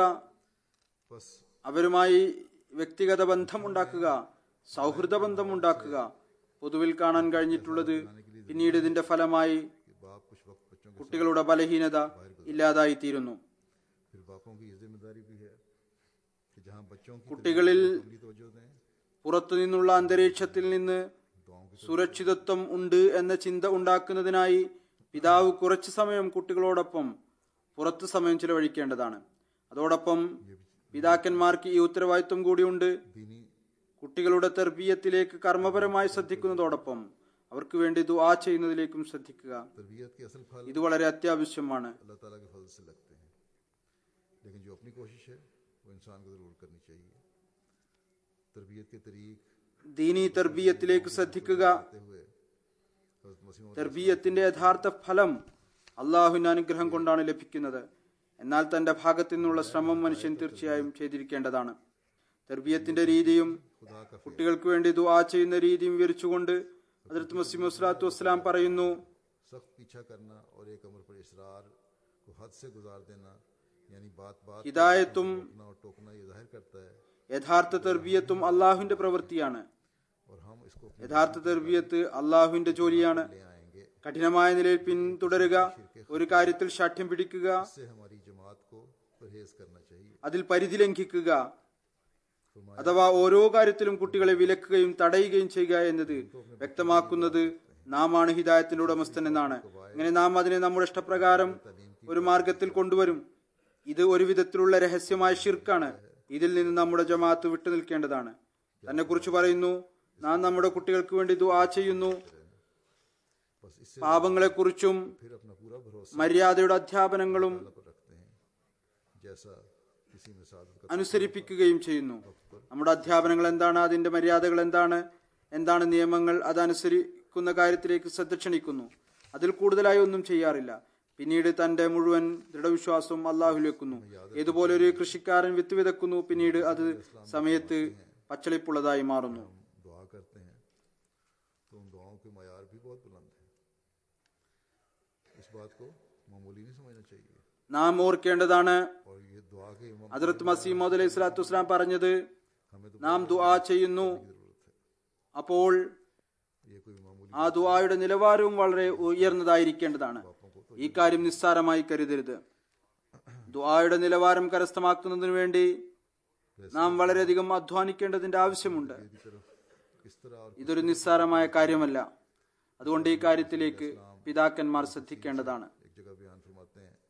बस അവരുമായി വ്യക്തിഗത ബന്ധമുണ്ടാക്കുക സൗഹൃദ ബന്ധമുണ്ടാക്കുക പൊതുവിൽ കാണാൻ കഴിഞ്ഞിട്ടുള്ളത് പിന്നീട് ഇതിന്റെ ഫലമായി कि बाप कुछ वक्त बच्चों के കുട്ടികളുടെ ബലഹീനത ഇല്ലാതായി തീരുന്നു फिर बापों की ये जिम्मेदारी भी है कि जहाँ बच्चों की കുട്ടികളിൽ पूरी तवज्जो दें പുറത്തു നിന്നുള്ള അന്തരീക്ഷത്തിൽ നിന്ന് दुआओं की സുരക്ഷിതത്വം ഉണ്ട് എന്ന ചിന്ത ഉണ്ടാക്കുന്നതിനായി പിതാവ് കുറച്ചു സമയം കുട്ടികളോടൊപ്പം പുറത്ത് സമയം ചിലവഴിക്കേണ്ടതാണ് അതോടൊപ്പം പിതാക്കന്മാർക്ക് ഈ ഉത്തരവാദിത്വം കൂടിയുണ്ട് दीनी കുട്ടികളുടെ തെർബീയത്തിലേക്ക് കർമ്മപരമായി ശ്രദ്ധിക്കുന്നതോടൊപ്പം അവർക്ക് വേണ്ടി ദുആ ചെയ്യുന്നതിലേക്കും ശ്രദ്ധിക്കുക तरबियत के असल फल ഇത് വളരെ അത്യാവശ്യമാണ് अल्लाह ताला के फजल से लगते हैं लेकिन जो अपनी कोशिश है वो इंसान को ज़रूर करनी चाहिए तरबियत के तरीक ദീനി തെർബീയത്തിലേക്ക് ശ്രദ്ധിക്കുക करते हुए हज़रत मसीह मौद തെർബീയത്തിന്റെ യഥാർത്ഥ ഫലം അള്ളാഹുവിന്റെ അനുഗ്രഹം കൊണ്ടാണ് ലഭിക്കുന്നത് എന്നാൽ തന്റെ ഭാഗത്തു നിന്നുള്ള ശ്രമം മനുഷ്യൻ തീർച്ചയായും ചെയ്തിരിക്കേണ്ടതാണ് തെർബീയത്തിന്റെ രീതിയും खुदा का കുട്ടികൾക്ക് വേണ്ടി ദുആ ചെയ്യുന്ന രീതിയും വിവരിച്ചുകൊണ്ട് ഹജറത്ത് മസീം വസ്ലാത്തു വസ്സലാം പറയുന്നു सख्त पीछा करना और एक अमर पर इसरार को हद से गुजार देना यानी बात बात ഹിദായത്തും टोकना और टोकना ये जाहिर करता है യഥാർത്ഥ തെർബീയത്തും അള്ളാഹുവിന്റെ പ്രവൃത്തിയാണ് और हम इसको अपने യഥാർത്ഥ തെർബീയത്ത് അള്ളാഹുവിന്റെ ജോലിയാണ് ले आएंगे കഠിനമായ നിലയിൽ പിന്തുടരുക ഒരു കാര്യത്തിൽ ശാഠ്യം പിടിക്കുക इससे हमारी जमात को परहेज करना चाहिए അതിൽ പരിധി ലംഘിക്കുക അഥവാ ഓരോ കാര്യത്തിലും കുട്ടികളെ വിലക്കുകയും തടയുകയും ചെയ്യുക എന്നത് വ്യക്തമാക്കുന്നത് നാം ആണ് ഹിദായത്തിന്റെ ഉടമസ്ഥൻ എന്നാണ് അങ്ങനെ നാം അതിനെ നമ്മുടെ ഇഷ്ടപ്രകാരം ഒരു മാർഗത്തിൽ കൊണ്ടുവരും ഇത് ഒരു വിധത്തിലുള്ള രഹസ്യമായ ഷിർക്കാണ് ഇതിൽ നിന്ന് നമ്മുടെ ജമാഅത്ത് വിട്ടു നിൽക്കേണ്ടതാണ് തന്നെ കുറിച്ച് പറയുന്നു നാം നമ്മുടെ കുട്ടികൾക്ക് വേണ്ടി ദുആ ചെയ്യുന്നു बस इससे പാപങ്ങളെക്കുറിച്ചും फिर अपना पूरा भरोसा മര്യാദയുടെ അധ്യാപനങ്ങളും अल्लाह पर रखते हैं जैसा किसी में सादत का അനുസരിപ്പിക്കുകയും ചെയ്യുന്നു നമ്മുടെ അധ്യാപനങ്ങൾ എന്താണ് അതിന്റെ മര്യാദകൾ എന്താണ് എന്താണ് നിയമങ്ങൾ അതനുസരിക്കുന്ന കാര്യത്തിലേക്ക് ശ്രദ്ധ ക്ഷണിക്കുന്നു അതിൽ കൂടുതലായി ഒന്നും ചെയ്യാറില്ല പിന്നീട് തന്റെ മുഴുവൻ ദൃഢവിശ്വാസവും അള്ളാഹുൽ വെക്കുന്നു ഏതുപോലെ ഒരു കൃഷിക്കാരൻ വിത്ത് വിതക്കുന്നു പിന്നീട് അത് സമയത്ത് പച്ചളിപ്പുള്ളതായി മാറുന്നു हम दुआ करते हैं तो उन दुआओं के मैार भी बहुत बुलंद है इस बात को मामूली नहीं समझना चाहिए നാം ഓർക്കേണ്ടതാണ് और ये दुआ के इमाम ഹജറത്ത് മസീമോദ് അലൈഹി സ്വലാത്തു വസ്സലാം പറഞ്ഞത് हमें तो നാം ദുആ ചെയ്യുന്നു जरूरत है അപ്പോൾ ये कोई मामूली ആ ദുആയുടെ നിലവാരവും വളരെ ഉയർന്നതായിരിക്കേണ്ടതാണ് ഈ കാര്യം നിസ്സാരമായി കരുതരുത് ദുആയുടെ നിലവാരം കരസ്ഥമാക്കുന്നതിനു വേണ്ടി നാം വളരെയധികം അധ്വാനിക്കേണ്ടതിന്റെ ആവശ്യമുണ്ട് की तरफ किस तरह और ഇതൊരു നിസ്സാരമായ കാര്യമല്ല അതുകൊണ്ട് ഈ കാര്യത്തിലേക്ക് പിതാക്കന്മാർ ശ്രദ്ധിക്കേണ്ടതാണ് एक जगह बयान फरमाते हैं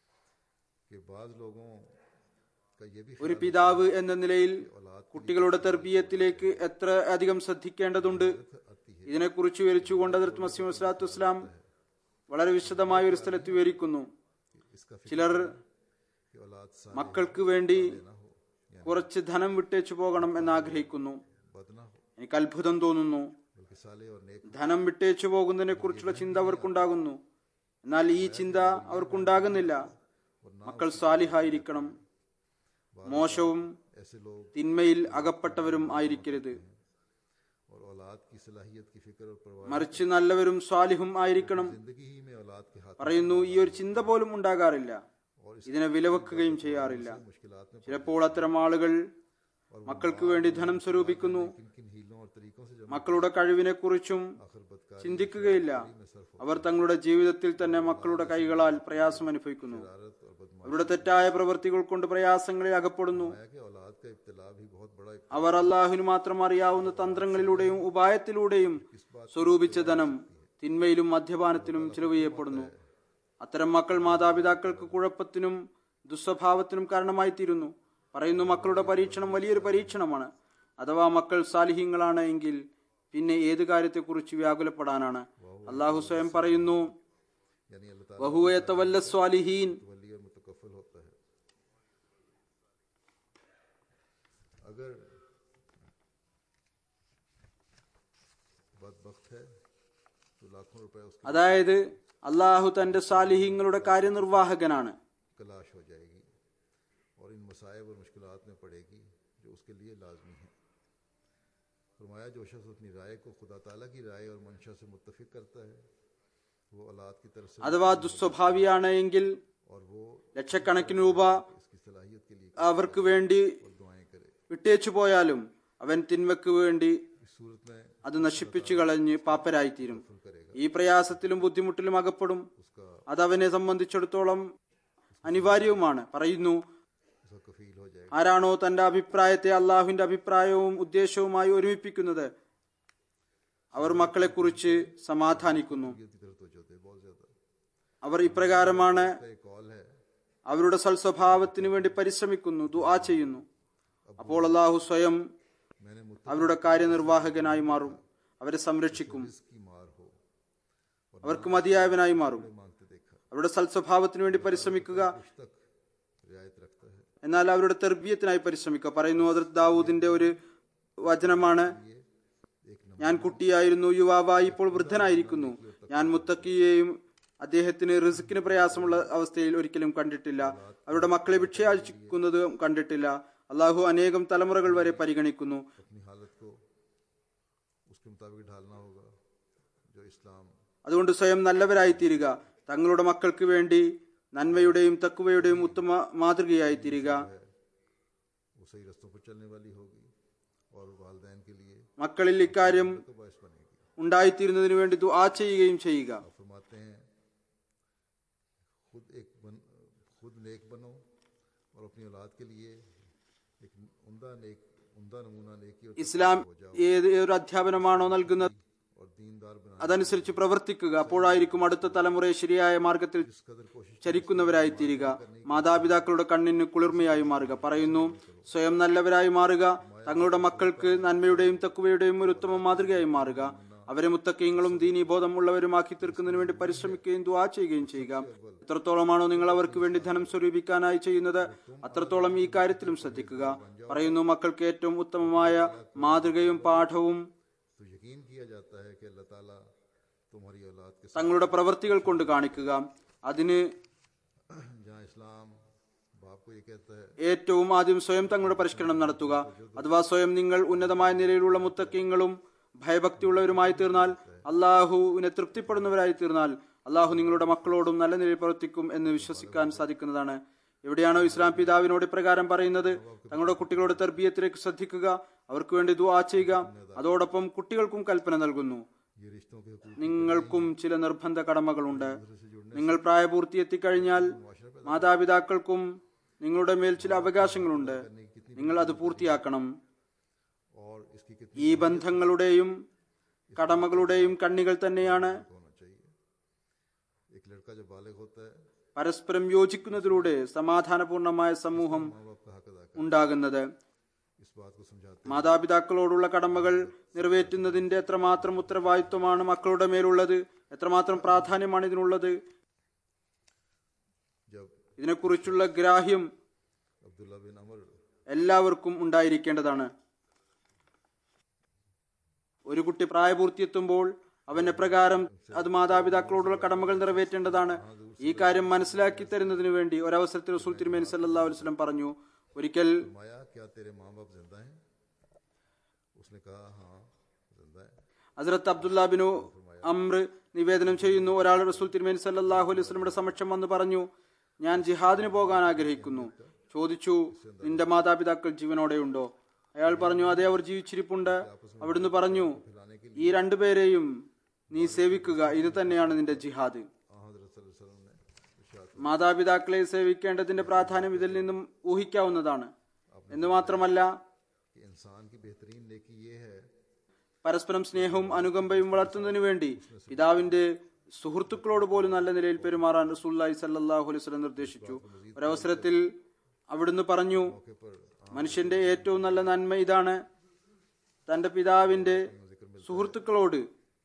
कि बाज लोगों का ये भी ഒരു പിതാവ് എന്ന നിലയിൽ കുട്ടികളുടെ തെർബീയത്തിലേക്ക് എത്ര അധികം ശ്രദ്ധിക്കേണ്ടതുണ്ട് ഇതിനെക്കുറിച്ച് വിവരിച്ചുകൊണ്ട് ഹജറത്ത് മസീം വസ്ലാത്തു വസ്സലാം വളരെ വിശദമായ ഒരു സ്ഥലത്ത് വിവരിക്കുന്നു इसका फिक्र ചിലർ कि औलाद सा മക്കൾക്ക് വേണ്ടി കുറച്ച് ധനം വിട്ടേച്ചു പോകണം എന്ന് ആഗ്രഹിക്കുന്നു बद ना हो എനിക്ക് അത്ഭുതം തോന്നുന്നു बल्कि साले और नेक ധനം വിട്ടേച്ചു പോകുന്നതിനെ കുറിച്ചുള്ള ചിന്ത അവർക്കുണ്ടാകുന്നു എന്നാൽ ഈ ചിന്ത അവർക്കുണ്ടാകുന്നില്ല മക്കൾ സാലിഹായിരിക്കണം മോശവും ऐसे लोग തിന്മയിൽ അകപ്പെട്ടവരും ആയിരിക്കരുത് और औलाद की सलाहियत की फिक्र और परवाह മറിച്ച് നല്ലവരും സ്വാലിഹും ആയിരിക്കണം जिंदगी ही में औलाद के हाथ പറയുന്നു ഈ ഒരു ചിന്ത പോലും ഉണ്ടാകാറില്ല ഇതിനെ വിലവെക്കുകയും ചെയ്യാറില്ല मुश्किलात में ചിലപ്പോൾ അത്തരം ആളുകൾ മക്കൾക്ക് വേണ്ടി ധനം സ്വരൂപിക്കുന്നു किन किन हीलों और तरीकों से जब മക്കളുടെ കഴിവിനെ കുറിച്ചും आखिर बदकार ചിന്തിക്കുകയില്ല അവർ തങ്ങളുടെ ജീവിതത്തിൽ തന്നെ മക്കളുടെ കൈകളാൽ പ്രയാസം അനുഭവിക്കുന്നു भारत और बदमाश അവരുടെ തെറ്റായ പ്രവൃത്തികൾ കൊണ്ട് പ്രയാസങ്ങളിൽ അകപ്പെടുന്നു है कि औलाद का इब्तला भी बहुत बड़ा इब्तला അവർ അള്ളാഹുവിന് മാത്രം അറിയാവുന്ന തന്ത്രങ്ങളിലൂടെയും ഉപായത്തിലൂടെയും സ്വരൂപിച്ച ധനം തിന്മയിലും മദ്യപാനത്തിലും ചിലവ് ചെയ്യപ്പെടുന്നു അത്തരം മക്കൾ മാതാപിതാക്കൾക്ക് കുഴപ്പത്തിനും ദുസ്വഭാവത്തിനും കാരണമായി തീരുന്നു പറയുന്നു മക്കളുടെ പരീക്ഷണം വലിയൊരു പരീക്ഷണമാണ് അഥവാ മക്കൾ സാലിഹ്യങ്ങളാണ് എങ്കിൽ പിന്നെ ഏത് കാര്യത്തെക്കുറിച്ച് വ്യാകുലപ്പെടാനാണ് അള്ളാഹു സ്വയം പറയുന്നു यानी अल्लाह ताला വഹുവയത്തവല്ല സ്വാലിഹീൻ वली और मुतकफल होता है अगर बदबख्त है तो लाखों रुपए उसकी അതായത് അള്ളാഹു തന്റെ സാലിഹ്യങ്ങളുടെ കാര്യനിർവാഹകനാണ് तलाश हो जाएगी और इन मसायब और मुश्किलात में पड़ेगी जो उसके लिए लाजमी है फरमाया जो शख्स अपनी राय को खुदा ताला की राय और मंशा से मुतफिक करता है वो औलाद की तरफ से അഥവാ ദുസ്വഭാവിയാണ് എങ്കിൽ और वो ലക്ഷക്കണക്കിന് രൂപ इसकी सलाहियत के लिए അവർക്ക് വേണ്ടി और दुआएं करे വിട്ടേച്ചു പോയാലും അവൻ തിന്മയ്ക്ക് വേണ്ടി इस सूरत में അത് നശിപ്പിച്ചു കളഞ്ഞ് പാപ്പരായിത്തീരും फुल करेगा ഈ പ്രയാസത്തിലും ബുദ്ധിമുട്ടിലും അകപ്പെടും उसका അത് അവനെ സംബന്ധിച്ചിടത്തോളം അനിവാര്യവുമാണ് പറയുന്നു उसका कफील हो जाएगा ആരാണോ തന്റെ അഭിപ്രായത്തെ അള്ളാഹുവിന്റെ അഭിപ്രായവും ഉദ്ദേശവുമായി ഒരുമിപ്പിക്കുന്നത് അവർ മക്കളെക്കുറിച്ച് സമാധാനിക്കുന്നു ये की तरफ तो होते हैं बहुत ज्यादा അവർ ഇപ്രകാരമാണ് का एक कॉल है അവരുടെ സൽസ്വഭാവത്തിന് വേണ്ടി പരിശ്രമിക്കുന്നു ദുആ ചെയ്യുന്നു അപ്പോൾ അള്ളാഹു സ്വയം मैंने मुत അവരുടെ കാര്യനിർവാഹകനായി മാറും അവരെ സംരക്ഷിക്കും की मार हो അവർക്ക് മതിയായവനായി മാറും मांगते देखा അവരുടെ സൽസ്വഭാവത്തിന് വേണ്ടി പരിശ്രമിക്കുക कुछ तक रियायत रखता है എന്നാൽ അവരുടെ തെർബീയത്തിനായി പരിശ്രമിക്കുക പറയുന്നു ഹദ്രത്ത് ദാവൂദിന്റെ ഒരു വചനമാണ് एक नंबर ഞാൻ കുട്ടിയായിരുന്നു യുവാവായി ഇപ്പോൾ വൃദ്ധനായിരിക്കുന്നു ഞാൻ മുത്തക്കിയെയും അദ്ദേഹത്തിന് റിസ്ക്കിന് പ്രയാസമുള്ള അവസ്ഥയിൽ ഒരിക്കലും കണ്ടിട്ടില്ല അവരുടെ മക്കളെ ഭിക്ഷയാചിക്കുന്നത് കണ്ടിട്ടില്ല അള്ളാഹു അനേകം തലമുറകൾ വരെ പരിഗണിക്കുന്നു अपनी हालत को उसके मुताबिक ढालना होगा जो इस्लाम അതുകൊണ്ട് സ്വയം നല്ലവരായി തീരുക തങ്ങളുടെ മക്കൾക്ക് വേണ്ടി നന്മയുടെയും തക്കുവയുടെയും ഉത്തമ മാതൃകയായി തീരുക है वो सही रस्तों पर चलने वाली होगी और वालदेन के लिए മക്കളിൽ ഇക്കാര്യം तो बायस बनेगी ഉണ്ടായിത്തീരുന്നതിന് വേണ്ടി ദുആ ചെയ്യുകയും ചെയ്യുക आप फरमाते हैं खुद एक बन खुद नेक बनो और अपनी औलाद के लिए एक उमदा नेक उमदा नमूना नेकी और ഇസ്ലാം हो जाओ ഏത് ഏതൊരു അധ്യാപനമാണോ നൽകുന്നത് और दीनदार बना അതനുസരിച്ച് പ്രവർത്തിക്കുക അപ്പോഴായിരിക്കും അടുത്ത തലമുറയെ ശരിയായ മാർഗത്തിൽ जिस कदर कोशिश ചരിക്കുന്നവരായി തീരുക മാതാപിതാക്കളുടെ കണ്ണിന് കുളിർമയായി മാറുക പറയുന്നു സ്വയം നല്ലവരായി മാറുക തങ്ങളുടെ മക്കൾക്ക് നന്മയുടെയും തക്കുവയുടെയും ഒരു ഉത്തമ മാതൃകയായി മാറുക അവരെ മുത്തക്കീങ്ങളും ദീനീ ബോധമുള്ളവരുമാക്കി തീർക്കുന്നതിന് വേണ്ടി പരിശ്രമിക്കുകയും ദുആ ചെയ്യുകയും ചെയ്യുക എത്രത്തോളമാണോ നിങ്ങൾ അവർക്ക് വേണ്ടി ധനം സ്വരൂപിക്കാനായി ചെയ്യുന്നത് അത്രത്തോളം ഈ കാര്യത്തിലും ശ്രദ്ധിക്കുക പറയുന്നു മക്കൾക്ക് ഏറ്റവും ഉത്തമമായ മാതൃകയും പാഠവും तो यकीन किया जाता है कि अल्लाह ताला तुम्हारी औलाद के തങ്ങളുടെ പ്രവൃത്തികൾ കൊണ്ട് കാണിക്കുക അതിന് साथ जहाँ इस्लाम बाप को ये कहता है ഏറ്റവും ആദ്യം സ്വയം തങ്ങളുടെ പരിഷ്കരണം നടത്തുക അഥവാ സ്വയം നിങ്ങൾ ഉന്നതമായ നിലയിലുള്ള മുത്തക്കിങ്ങളും ഭയഭക്തിയുള്ളവരുമായി തീർന്നാൽ അള്ളാഹുവിനെ തൃപ്തിപ്പെടുന്നവരായി തീർന്നാൽ അള്ളാഹു നിങ്ങളുടെ മക്കളോടും നല്ല നിലയിൽ പ്രവർത്തിക്കും എന്ന് വിശ്വസിക്കാൻ സാധിക്കുന്നതാണ് എവിടെയാണോ ഇസ്ലാം പിതാവിനോട് ഇപ്രകാരം പറയുന്നത് തങ്ങളുടെ കുട്ടികളുടെ തർബീയത്തിലേക്ക് ശ്രദ്ധിക്കുക അവർക്ക് വേണ്ടി ദുആ ചെയ്യുക അതോടൊപ്പം കുട്ടികൾക്കും കൽപ്പന നൽകുന്നു ये रिश्तों के हकूक നിങ്ങൾക്കും ചില നിർബന്ധ കടമകളുണ്ട് നിങ്ങൾ പ്രായപൂർത്തി എത്തിക്കഴിഞ്ഞാൽ മാതാപിതാക്കൾക്കും നിങ്ങളുടെ മേൽ ചില അവകാശങ്ങളുണ്ട് നിങ്ങൾ അത് പൂർത്തിയാക്കണം और इसकी कितनी ഈ ബന്ധങ്ങളുടെയും കടമകളുടെയും കണ്ണികൾ തന്നെയാണ് होना चाहिए एक लड़का जब बालिग होता है പരസ്പരം യോജിക്കുന്നതിലൂടെ സമാധാനപൂർണമായ സമൂഹം माँ बाप का हक अदा कर ഉണ്ടാകുന്നത് इस बात को समझाते മാതാപിതാക്കളോടുള്ള കടമകൾ നിറവേറ്റുന്നതിന്റെ എത്രമാത്രം ഉത്തരവാദിത്വമാണ് മക്കളുടെ മേലുള്ളത് എത്രമാത്രം പ്രാധാന്യമാണ് ഇതിനുള്ളത് जब ഇതിനെക്കുറിച്ചുള്ള ഗ്രാഹ്യം अब्दुल्ला बिन अमर എല്ലാവർക്കും ഉണ്ടായിരിക്കേണ്ടതാണ് ഒരു കുട്ടി പ്രായപൂർത്തിയെത്തുമ്പോൾ അവൻ എപ്രകാരം അത് മാതാപിതാക്കളോടുള്ള കടമകൾ നിറവേറ്റേണ്ടതാണ് ഈ കാര്യം മനസ്സിലാക്കി തരുന്നതിന് വേണ്ടി ഒരവസരത്തിൽ റസൂൽ തിരുമേനി സല്ലാ വസ്ലം പറഞ്ഞു ഒരിക്കൽ फरमाया क्या तेरे माँ बाप जिंदा हैं उसने कहा हाँ जिंदा है ഹസ്രത്ത് അബ്ദുല്ലാബിനു അമ്ര നിവേദനം ചെയ്യുന്നു ഒരാൾ റസൂൽ തിരുമേനി സല്ലാഹു അലൈഹി വസ്ലമിയുടെ സമക്ഷം വന്ന് പറഞ്ഞു ഞാൻ ജിഹാദിന് പോകാൻ ആഗ്രഹിക്കുന്നു ചോദിച്ചു നിന്റെ മാതാപിതാക്കൾ ജീവനോടെയുണ്ടോ അയാൾ പറഞ്ഞു അതെ അവർ ജീവിച്ചിരിപ്പുണ്ട് അവിടുന്ന് പറഞ്ഞു ഈ രണ്ടുപേരെയും നീ സേവിക്കുക ഇത് തന്നെയാണ് നിന്റെ ജിഹാദ് हाँ हजरत सल्लल्लाहु अलैहि वसल्लम ने इरशाद മാതാപിതാക്കളെ സേവിക്കേണ്ടതിന്റെ പ്രാധാന്യം ഇതിൽ നിന്നും ഊഹിക്കാവുന്നതാണ് എന്ന് മാത്രമല്ല कि इंसान की बेहतरीन नेकी ये है പരസ്പരം സ്നേഹവും അനുകമ്പയും വളർത്തുന്നതിനു വേണ്ടി പിതാവിന്റെ സുഹൃത്തുക്കളോട് പോലും നല്ല നിലയിൽ പെരുമാറാൻ റസൂല്ലായി സല്ലാഹു അലൈഹി സ്വലം നിർദ്ദേശിച്ചു ഒരവസരത്തിൽ അവിടുന്ന് പറഞ്ഞു मौके पर മനുഷ്യന്റെ ഏറ്റവും നല്ല നന്മ ഇതാണ് തന്റെ പിതാവിന്റെ സുഹൃത്തുക്കളോട്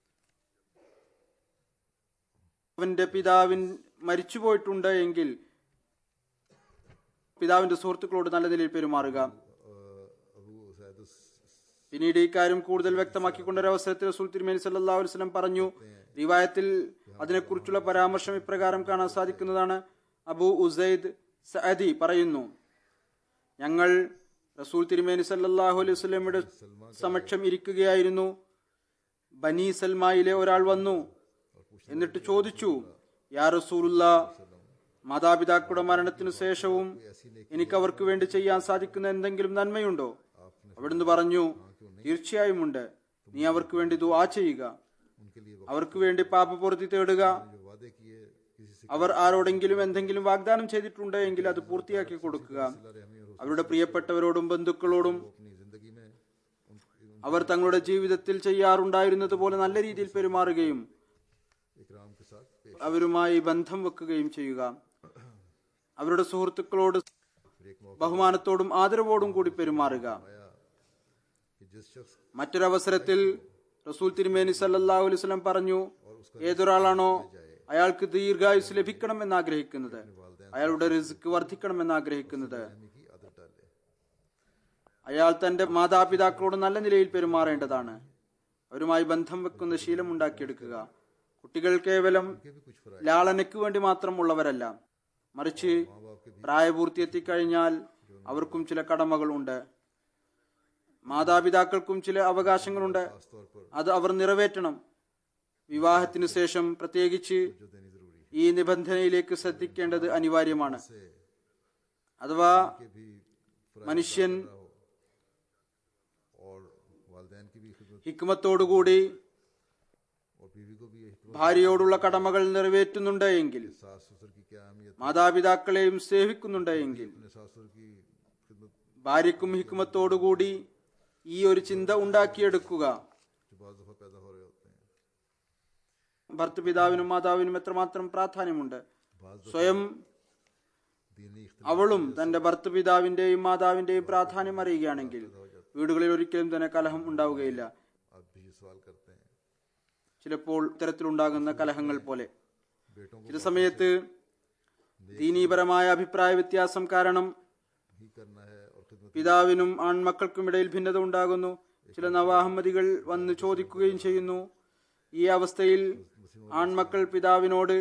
അവന്റെ പിതാവിൻ മരിച്ചുപോയിട്ടുണ്ട് എങ്കിൽ പിതാവിന്റെ സുഹൃത്തുക്കളോട് നല്ല നിലയിൽ പെരുമാറുക अ, अबू सैद പിന്നീട് ഈ കാര്യം കൂടുതൽ വ്യക്തമാക്കിക്കൊണ്ട ഒരു അവസരത്തിൽ റസൂൽ തിരുമേനി സല്ലല്ലാഹു അലൈഹി വസല്ലം പറഞ്ഞു റിവായത്തിൽ അതിനെക്കുറിച്ചുള്ള പരാമർശം ഇപ്രകാരം കാണാൻ സാധിക്കുന്നതാണ് അബു ഉസൈദ് സഅദി പറയുന്നു ഞങ്ങൾ റസൂൽ തിരുമേനി സല്ലല്ലാഹു അലൈഹി വസല്ലമയുടെ സമക്ഷം ഇരിക്കുകയായിരുന്നു ബനി സൽമായിലെ ഒരാൾ വന്നു എന്നിട്ട് ചോദിച്ചു യാ റസൂലുള്ള മാതാപിതാക്കളുടെ മരണത്തിനു ശേഷവും എനിക്ക് അവർക്ക് വേണ്ടി ചെയ്യാൻ സാധിക്കുന്ന എന്തെങ്കിലും നന്മയുണ്ടോ അവിടുന്ന് പറഞ്ഞു തീർച്ചയായും ഉണ്ട് നീ അവർക്ക് വേണ്ടി ദുആ ചെയ്യുക उनके लिए അവർക്ക് വേണ്ടി പാപപൂർത്തി തേടുക जो वादे किए किसी से അവർ ആരോടെങ്കിലും എന്തെങ്കിലും വാഗ്ദാനം ചെയ്തിട്ടുണ്ട് എങ്കിൽ അത് പൂർത്തിയാക്കി കൊടുക്കുക रहमी और അവരുടെ പ്രിയപ്പെട്ടവരോടും ബന്ധുക്കളോടും अपनी जिंदगी में उन, उन അവർ തങ്ങളുടെ ജീവിതത്തിൽ ചെയ്യാറുണ്ടായിരുന്നത് പോലെ നല്ല രീതിയിൽ പെരുമാറുകയും इकराम के साथ पेश അവരുമായി ബന്ധം വെക്കുകയും ചെയ്യുക അവരുടെ സുഹൃത്തുക്കളോട് फिर एक मौका ബഹുമാനത്തോടും ആദരവോടും കൂടി പെരുമാറുക आया कि जिस शख्स മറ്റൊരവസരത്തിൽ റസൂൽ തിരുമേനി സല്ലല്ലാഹു അലൈഹി വസല്ലം പറഞ്ഞു ഏതൊരാളാണോ അയാൾക്ക് ദീർഘായുസ് ലഭിക്കണമെന്ന് ആഗ്രഹിക്കുന്നത് അയാളുടെ റിസ്ക് വർദ്ധിക്കണമെന്ന് ആഗ്രഹിക്കുന്നത് रहमी की आदत डाले അയാൾ തന്റെ മാതാപിതാക്കളോട് നല്ല നിലയിൽ പെരുമാറേണ്ടതാണ് അവരുമായി ബന്ധം വെക്കുന്ന ശീലം ഉണ്ടാക്കിയെടുക്കുക കുട്ടികൾ കേവലം के भी कुछ फराय ലാളനയ്ക്ക് വേണ്ടി മാത്രം ഉള്ളവരല്ല മറിച്ച് പ്രായപൂർത്തി എത്തിക്കഴിഞ്ഞാൽ അവർക്കും ചില കടമകളുണ്ട് മാതാപിതാക്കൾക്കും ചില അവകാശങ്ങളുണ്ട് खासतौर पर അത് അവർ നിറവേറ്റണം വിവാഹത്തിനു ശേഷം പ്രത്യേകിച്ച് जो देनी जरूरी है ഈ നിബന്ധനയിലേക്ക് ശ്രദ്ധിക്കേണ്ടത് അനിവാര്യമാണ് से അഥവാ के भी फराय മനുഷ്യൻ हो और वालदेन की भी खिदमत ഹിക്മത്തോടുകൂടി और बीवी को भी यही खिदमत ഭാര്യയോടുള്ള കടമകൾ നിറവേറ്റുന്നുണ്ട് എങ്കിൽ सास ससुर की क्या अहमियत മാതാപിതാക്കളെയും സേവിക്കുന്നുണ്ട് എങ്കിൽ अपने सास ससुर की खिदमत ഭാര്യക്കും ഹിക്മത്തോടുകൂടി ഈ ഒരു ചിന്ത ഉണ്ടാക്കിയെടുക്കുക जो बाज दफा पैदा हो रहे होते हैं ഭർത്തൃപിതാവിനും മാതാവിനും എത്രമാത്രം പ്രാധാന്യമുണ്ട് बाज സ്വയം दीनी इख्तिलाफ അവളും തന്റെ ഭർത്തൃപിതാവിന്റെയും മാതാവിന്റെയും പ്രാധാന്യം അറിയുകയാണെങ്കിൽ വീടുകളിൽ ഒരിക്കലും തന്നെ കലഹം ഉണ്ടാവുകയില്ല आप भी ये सवाल करते हैं ചിലപ്പോൾ ഇത്തരത്തിലുണ്ടാകുന്ന കലഹങ്ങൾ പോലെ बेटों को ചില സമയത്ത് ദീനീപരമായ അഭിപ്രായ വ്യത്യാസം കാരണം ही करना है और खिदमत പിതാവിനും ആൺമക്കൾക്കും ഇടയിൽ ഭിന്നത ഉണ്ടാകുന്നു ചില നവാഹമ്മദികൾ വന്ന് ചോദിക്കുകയും ചെയ്യുന്നു ഈ അവസ്ഥയിൽ ആൺമക്കൾ പിതാവിനോട്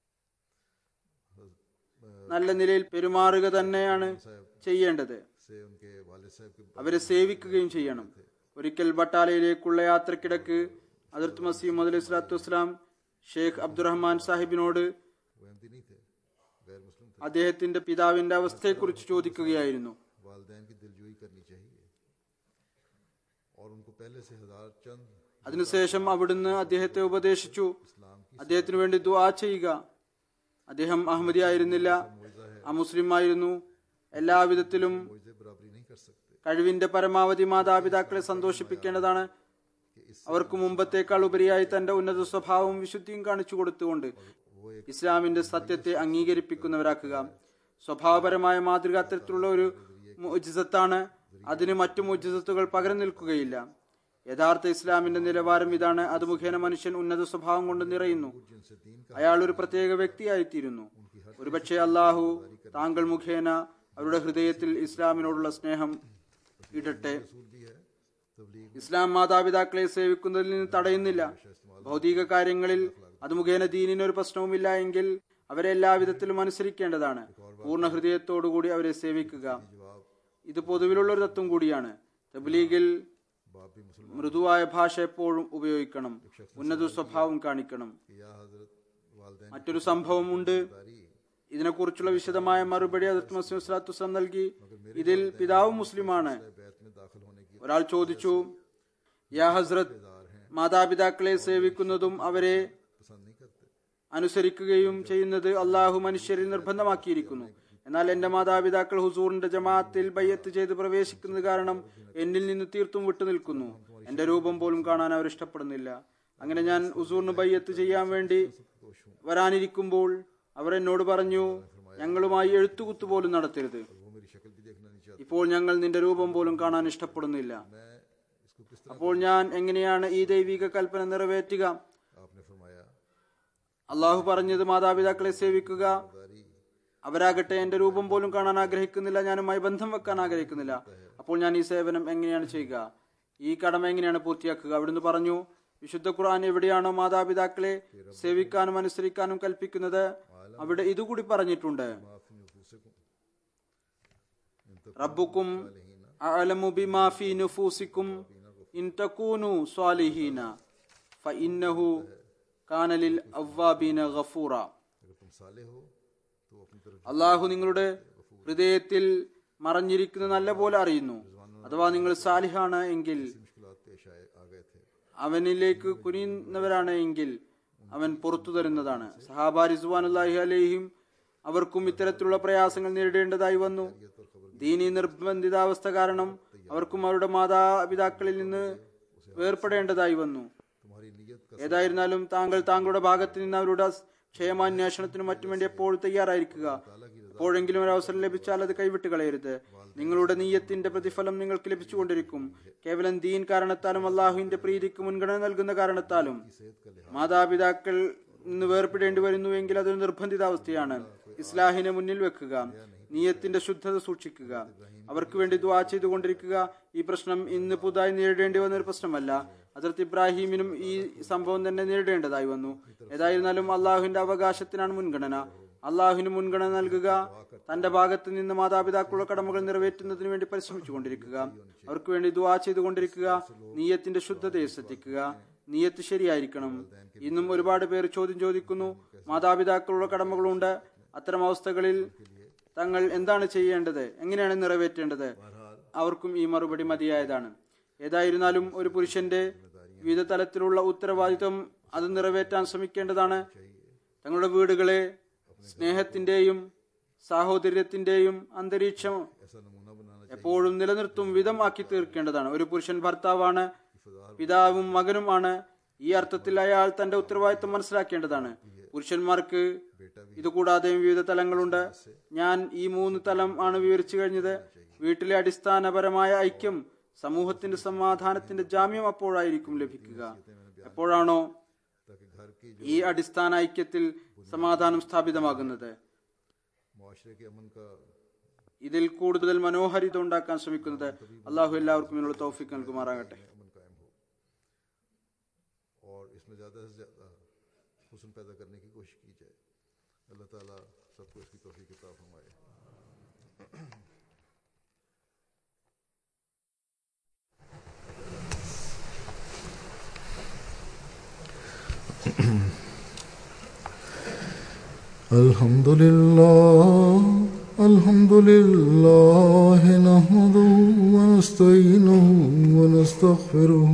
നല്ല നിലയിൽ പെരുമാറുക തന്നെയാണ് ചെയ്യേണ്ടത് से उनके वालिद साहब के അവരെ സേവിക്കുകയും ചെയ്യണം ഒരിക്കൽ ബട്ടാലയിലേക്കുള്ള യാത്രക്കിടക്ക് അതിർത്ത് മസീം അലൈഹി സ്വലാത്തു വസ്സലാം ഷെയ്ഖ് അബ്ദുറഹ്മാൻ സാഹിബിനോട് वो अहमदी नहीं थे गैर मुस्लिम थे അദ്ദേഹത്തിന്റെ പിതാവിന്റെ അവസ്ഥയെക്കുറിച്ച് ചോദിക്കുകയായിരുന്നു वालदेन की दिलजोई करनी चाहिए और उनको पहले से हजार चंद അതിനുശേഷം അവിടുന്ന് അദ്ദേഹത്തെ ഉപദേശിച്ചു इस्लाम की അദ്ദേഹത്തിന് വേണ്ടി ദുആ ചെയ്യുക അദ്ദേഹം അഹമ്മദി ആയിരുന്നില്ല ആ മുസ്ലിം ആയിരുന്നു എല്ലാവിധത്തിലും मुझे बराबरी नहीं कर सकते കഴിവിന്റെ പരമാവധി മാതാപിതാക്കളെ സന്തോഷിപ്പിക്കേണ്ടതാണ് അവർക്ക് മുമ്പത്തേക്കാൾ ഉപരിയായി തന്റെ ഉന്നത സ്വഭാവവും വിശുദ്ധിയും കാണിച്ചു കൊടുത്തുകൊണ്ട് ഇസ്ലാമിന്റെ സത്യത്തെ അംഗീകരിപ്പിക്കുന്നവരാക്കുക സ്വഭാവപരമായ മാതൃക അത്തരത്തിലുള്ള ഒരു മുജിസത്താണ് അതിന് മറ്റു മുജിസത്തുകൾ പകരം നിൽക്കുകയില്ല യഥാർത്ഥ ഇസ്ലാമിന്റെ നിലവാരം ഇതാണ് അത് മുഖേന മനുഷ്യൻ ഉന്നത സ്വഭാവം കൊണ്ട് നിറയുന്നു जिनसे दीन का അയാൾ ഒരു പ്രത്യേക വ്യക്തിയായിത്തീരുന്നു ഒരുപക്ഷെ അള്ളാഹു താങ്കൾ മുഖേന അവരുടെ ഹൃദയത്തിൽ ഇസ്ലാമിനോടുള്ള സ്നേഹം ഇടട്ടെ असूल भी है तबलीग ഇസ്ലാം മാതാപിതാക്കളെ സേവിക്കുന്നതിൽ നിന്ന് തടയുന്നില്ല ഭൗതിക കാര്യങ്ങളിൽ അത് മുഖേന ദീനിന് ഒരു പ്രശ്നവുമില്ല എങ്കിൽ അവരെ എല്ലാവിധത്തിലും അനുസരിക്കേണ്ടതാണ് പൂർണ്ണ ഹൃദയത്തോടുകൂടി അവരെ സേവിക്കുക जवाब ഇത് പൊതുവിലുള്ള ഒരു തത്വം കൂടിയാണ് തബ്ലീഗിൽ बाप भी मुसलमान മൃദുവായ ഭാഷ എപ്പോഴും ഉപയോഗിക്കണം ഉന്നത സ്വഭാവം കാണിക്കണം कि या हजरत वालदेन മറ്റൊരു സംഭവം ഉണ്ട് दारी ഇതിനെക്കുറിച്ചുള്ള വിശദമായ മറുപടി അതിർത്ത് മസീം സ്വലാത്തു വസ്സലാം നൽകി ഇതിൽ പിതാവ് മുസ്ലിമാണ് बैत में दाखिल होने की ഒരാൾ ചോദിച്ചു യാ ഹസ്രത് മാതാപിതാക്കളെ സേവിക്കുന്നതും അവരെ पसंद नहीं करते അനുസരിക്കുകയും ചെയ്യുന്നത് അള്ളാഹു മനുഷ്യരിൽ നിർബന്ധമാക്കിയിരിക്കുന്നു എന്നാൽ എന്റെ മാതാപിതാക്കൾ ഹുസൂറിന്റെ ജമാഅത്തിൽ ബയ്യത്ത് ചെയ്ത് പ്രവേശിക്കുന്നത് കാരണം എന്നിൽ നിന്ന് തീർത്തും വിട്ടുനിൽക്കുന്നു എന്റെ രൂപം പോലും കാണാൻ അവർ ഇഷ്ടപ്പെടുന്നില്ല അങ്ങനെ ഞാൻ ഹുസൂറിന് ബയ്യത്ത് ചെയ്യാൻ വേണ്ടി വരാനിരിക്കുമ്പോൾ അവർ എന്നോട് പറഞ്ഞു ഞങ്ങളുമായി എഴുത്തുകുത്തു പോലും നടത്തരുത് वो मेरी शक्ल भी देखना नहीं चाहता ഇപ്പോൾ ഞങ്ങൾ നിന്റെ രൂപം പോലും കാണാൻ ഇഷ്ടപ്പെടുന്നില്ല मैं इसको किस तरह അപ്പോൾ ഞാൻ എങ്ങനെയാണ് ഈ ദൈവിക കൽപ്പന നിറവേറ്റുക आपने फरमाया അള്ളാഹു പറഞ്ഞത് മാതാപിതാക്കളെ സേവിക്കുക दारी അവരാകട്ടെ എന്റെ രൂപം പോലും കാണാൻ ആഗ്രഹിക്കുന്നില്ല ഞാനുമായി ബന്ധം വെക്കാൻ ആഗ്രഹിക്കുന്നില്ല അപ്പോൾ ഞാൻ ഈ സേവനം എങ്ങനെയാണ് ചെയ്യുക ഈ കടമ എങ്ങനെയാണ് പൂർത്തിയാക്കുക അവിടുന്ന് പറഞ്ഞു വിശുദ്ധ ഖുർആൻ എവിടെയാണോ മാതാപിതാക്കളെ സേവിക്കാനും അനുസരിക്കാനും കൽപ്പിക്കുന്നത് അവിടെ ഇതുകൂടി പറഞ്ഞിട്ടുണ്ട് माफी नफूसकुम റബ്ബുക്കും അഅലമു ബിമാ ഫീ നുഫൂസിക്കും ഇൻ തകൂനു സ്വാലിഹീന ഫഇന്നഹു കാന ലിൽ അവ്വാബീന ഗഫൂറ अगर तुम साले हो तो अपनी तरफ അള്ളാഹു നിങ്ങളുടെ ഹൃദയത്തിൽ മറഞ്ഞിരിക്കുന്ന നല്ല പോലെ അറിയുന്നു അഥവാ നിങ്ങൾ സാലിഹാണ് എങ്കിൽ मुश्किलात पेश आए आ गए थे അവനിലേക്ക് കുനിയുന്നവരാണ് എങ്കിൽ അവൻ പുറത്തു തരുന്നതാണ് സഹാബ റിസ്വാനുല്ലാഹി അലൈഹിം അവർക്കും ഇത്തരത്തിലുള്ള പ്രയാസങ്ങൾ നേരിടേണ്ടതായി വന്നു ദീനി നിർബന്ധിതാവസ്ഥ കാരണം അവർക്കും അവരുടെ മാതാപിതാക്കളിൽ നിന്ന് വേർപെടേണ്ടതായി വന്നു तुम्हारी नीयत का ഏതായിരുന്നാലും താങ്കൾ താങ്കളുടെ ഭാഗത്ത് നിന്ന് അവരുടെ ക്ഷേമാന്വേഷണത്തിനും മറ്റും വേണ്ടി എപ്പോൾ തയ്യാറായിരിക്കുക എപ്പോഴെങ്കിലും ഒരു അവസരം ലഭിച്ചാൽ അത് കൈവിട്ട് കളയരുത് നിങ്ങളുടെ നീയത്തിന്റെ പ്രതിഫലം നിങ്ങൾക്ക് ലഭിച്ചുകൊണ്ടിരിക്കും കേവലം ദീൻ കാരണത്താലും അള്ളാഹുവിന്റെ പ്രീതിക്ക് മുൻഗണന നൽകുന്ന കാരണത്താലും മാതാപിതാക്കൾ നിന്ന് വേർപെടേണ്ടി വരുന്നുവെങ്കിൽ അതൊരു നിർബന്ധിതാവസ്ഥയാണ് ഇസ്ലാഹിനെ മുന്നിൽ വെക്കുക നീയത്തിന്റെ ശുദ്ധത സൂക്ഷിക്കുക അവർക്ക് വേണ്ടി ദുവാ ചെയ്തുകൊണ്ടിരിക്കുക ഈ പ്രശ്നം ഇന്ന് പുതുതായി നേരിടേണ്ടി വന്ന ഒരു പ്രശ്നമല്ല അതിർത്ത് ഇബ്രാഹിമിനും ഈ സംഭവം തന്നെ നേരിടേണ്ടതായി വന്നു ഏതായിരുന്നാലും അള്ളാഹുവിന്റെ അവകാശത്തിനാണ് മുൻഗണന അള്ളാഹുവിന് മുൻഗണന നൽകുക തന്റെ ഭാഗത്ത് നിന്ന് മാതാപിതാക്കളുടെ കടമകൾ നിറവേറ്റുന്നതിന് വേണ്ടി പരിശ്രമിച്ചുകൊണ്ടിരിക്കുക അവർക്ക് വേണ്ടി ദുവാ ചെയ്തുകൊണ്ടിരിക്കുക നീയത്തിന്റെ ശുദ്ധതയെ ശ്രദ്ധിക്കുക നീയത്ത് ശരിയായിരിക്കണം ഇന്നും ഒരുപാട് പേർ ചോദ്യം ചോദിക്കുന്നു മാതാപിതാക്കളുടെ കടമകളുണ്ട് അത്തരം അവസ്ഥകളിൽ തങ്ങൾ എന്താണ് ചെയ്യേണ്ടത് എങ്ങനെയാണ് നിറവേറ്റേണ്ടത് അവർക്കും ഈ മറുപടി മതിയായതാണ് ഏതായിരുന്നാലും ഒരു പുരുഷന്റെ വിവിധ തലത്തിലുള്ള ഉത്തരവാദിത്വം അത് നിറവേറ്റാൻ ശ്രമിക്കേണ്ടതാണ് തങ്ങളുടെ വീടുകളെ സ്നേഹത്തിന്റെയും സാഹോദര്യത്തിന്റെയും അന്തരീക്ഷം ऐसा नमूना बनाना എപ്പോഴും നിലനിർത്തും വിധമാക്കി തീർക്കേണ്ടതാണ് ഒരു പുരുഷൻ ഭർത്താവാണ് പിതാവും മകനുമാണ് ഈ അർത്ഥത്തിൽ അയാൾ തന്റെ ഉത്തരവാദിത്വം മനസ്സിലാക്കേണ്ടതാണ് പുരുഷന്മാർക്ക് ഇതുകൂടാതെയും വിവിധ തലങ്ങളുണ്ട് ഞാൻ ഈ മൂന്ന് തലം ആണ് വിവരിച്ചു കഴിഞ്ഞത് വീട്ടിലെ അടിസ്ഥാനപരമായ ഐക്യം സമൂഹത്തിന്റെ സമാധാനത്തിന്റെ ജാമ്യം അപ്പോഴായിരിക്കും ലഭിക്കുക എപ്പോഴാണോ ताकि घर की ഈ അടിസ്ഥാന ഐക്യത്തിൽ സമാധാനം സ്ഥാപിതമാകുന്നത് मुआशरे के अमन का ഇതിൽ കൂടുതൽ മനോഹാരിത ഉണ്ടാക്കാൻ ശ്രമിക്കുന്നത് അള്ളാഹു എല്ലാവർക്കും ഇതിനുള്ള തൗഫിക്ക് നൽകുമാറാകട്ടെ अमन कायम हो और इसमें ज़्यादा से ज़्यादा हुसन पैदा करने की कोशिश की जाए अल्लाह ताला सबको इसकी तौफीक अता फरमाए الحمد لله الحمد لله نحمده ونستعينه ونستغفره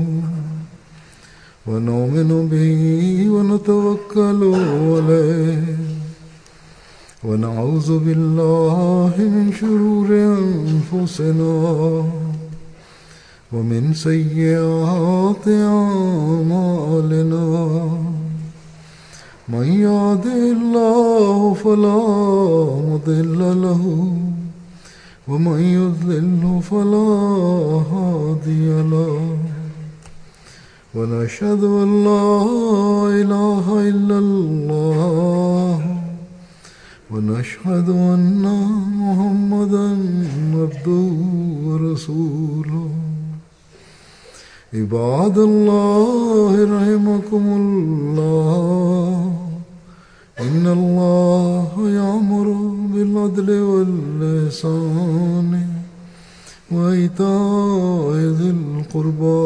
ونؤمن به ونتوكل عليه ونعوذ بالله من شرور أنفسنا ومن سيئات أعمالنا من يهده الله فلا مضل له ومن يضلل فلا هادي له ونشهد أن لا إله إلا الله ونشهد أن محمدا عبده ورسوله عباد الله رحمكم الله إن الله يأمر بالعدل واللسان وإيتاء ذي القربى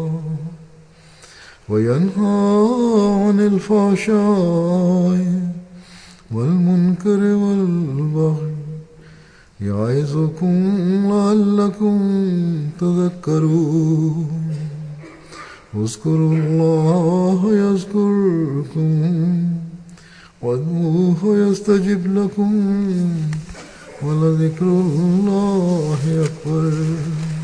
وينهى عن الفحشاء والمنكر والبغي يعظكم لعلكم تذكرون اذكروا الله يذكركم وادعوه يستجب لكم ولذكر الله أكبر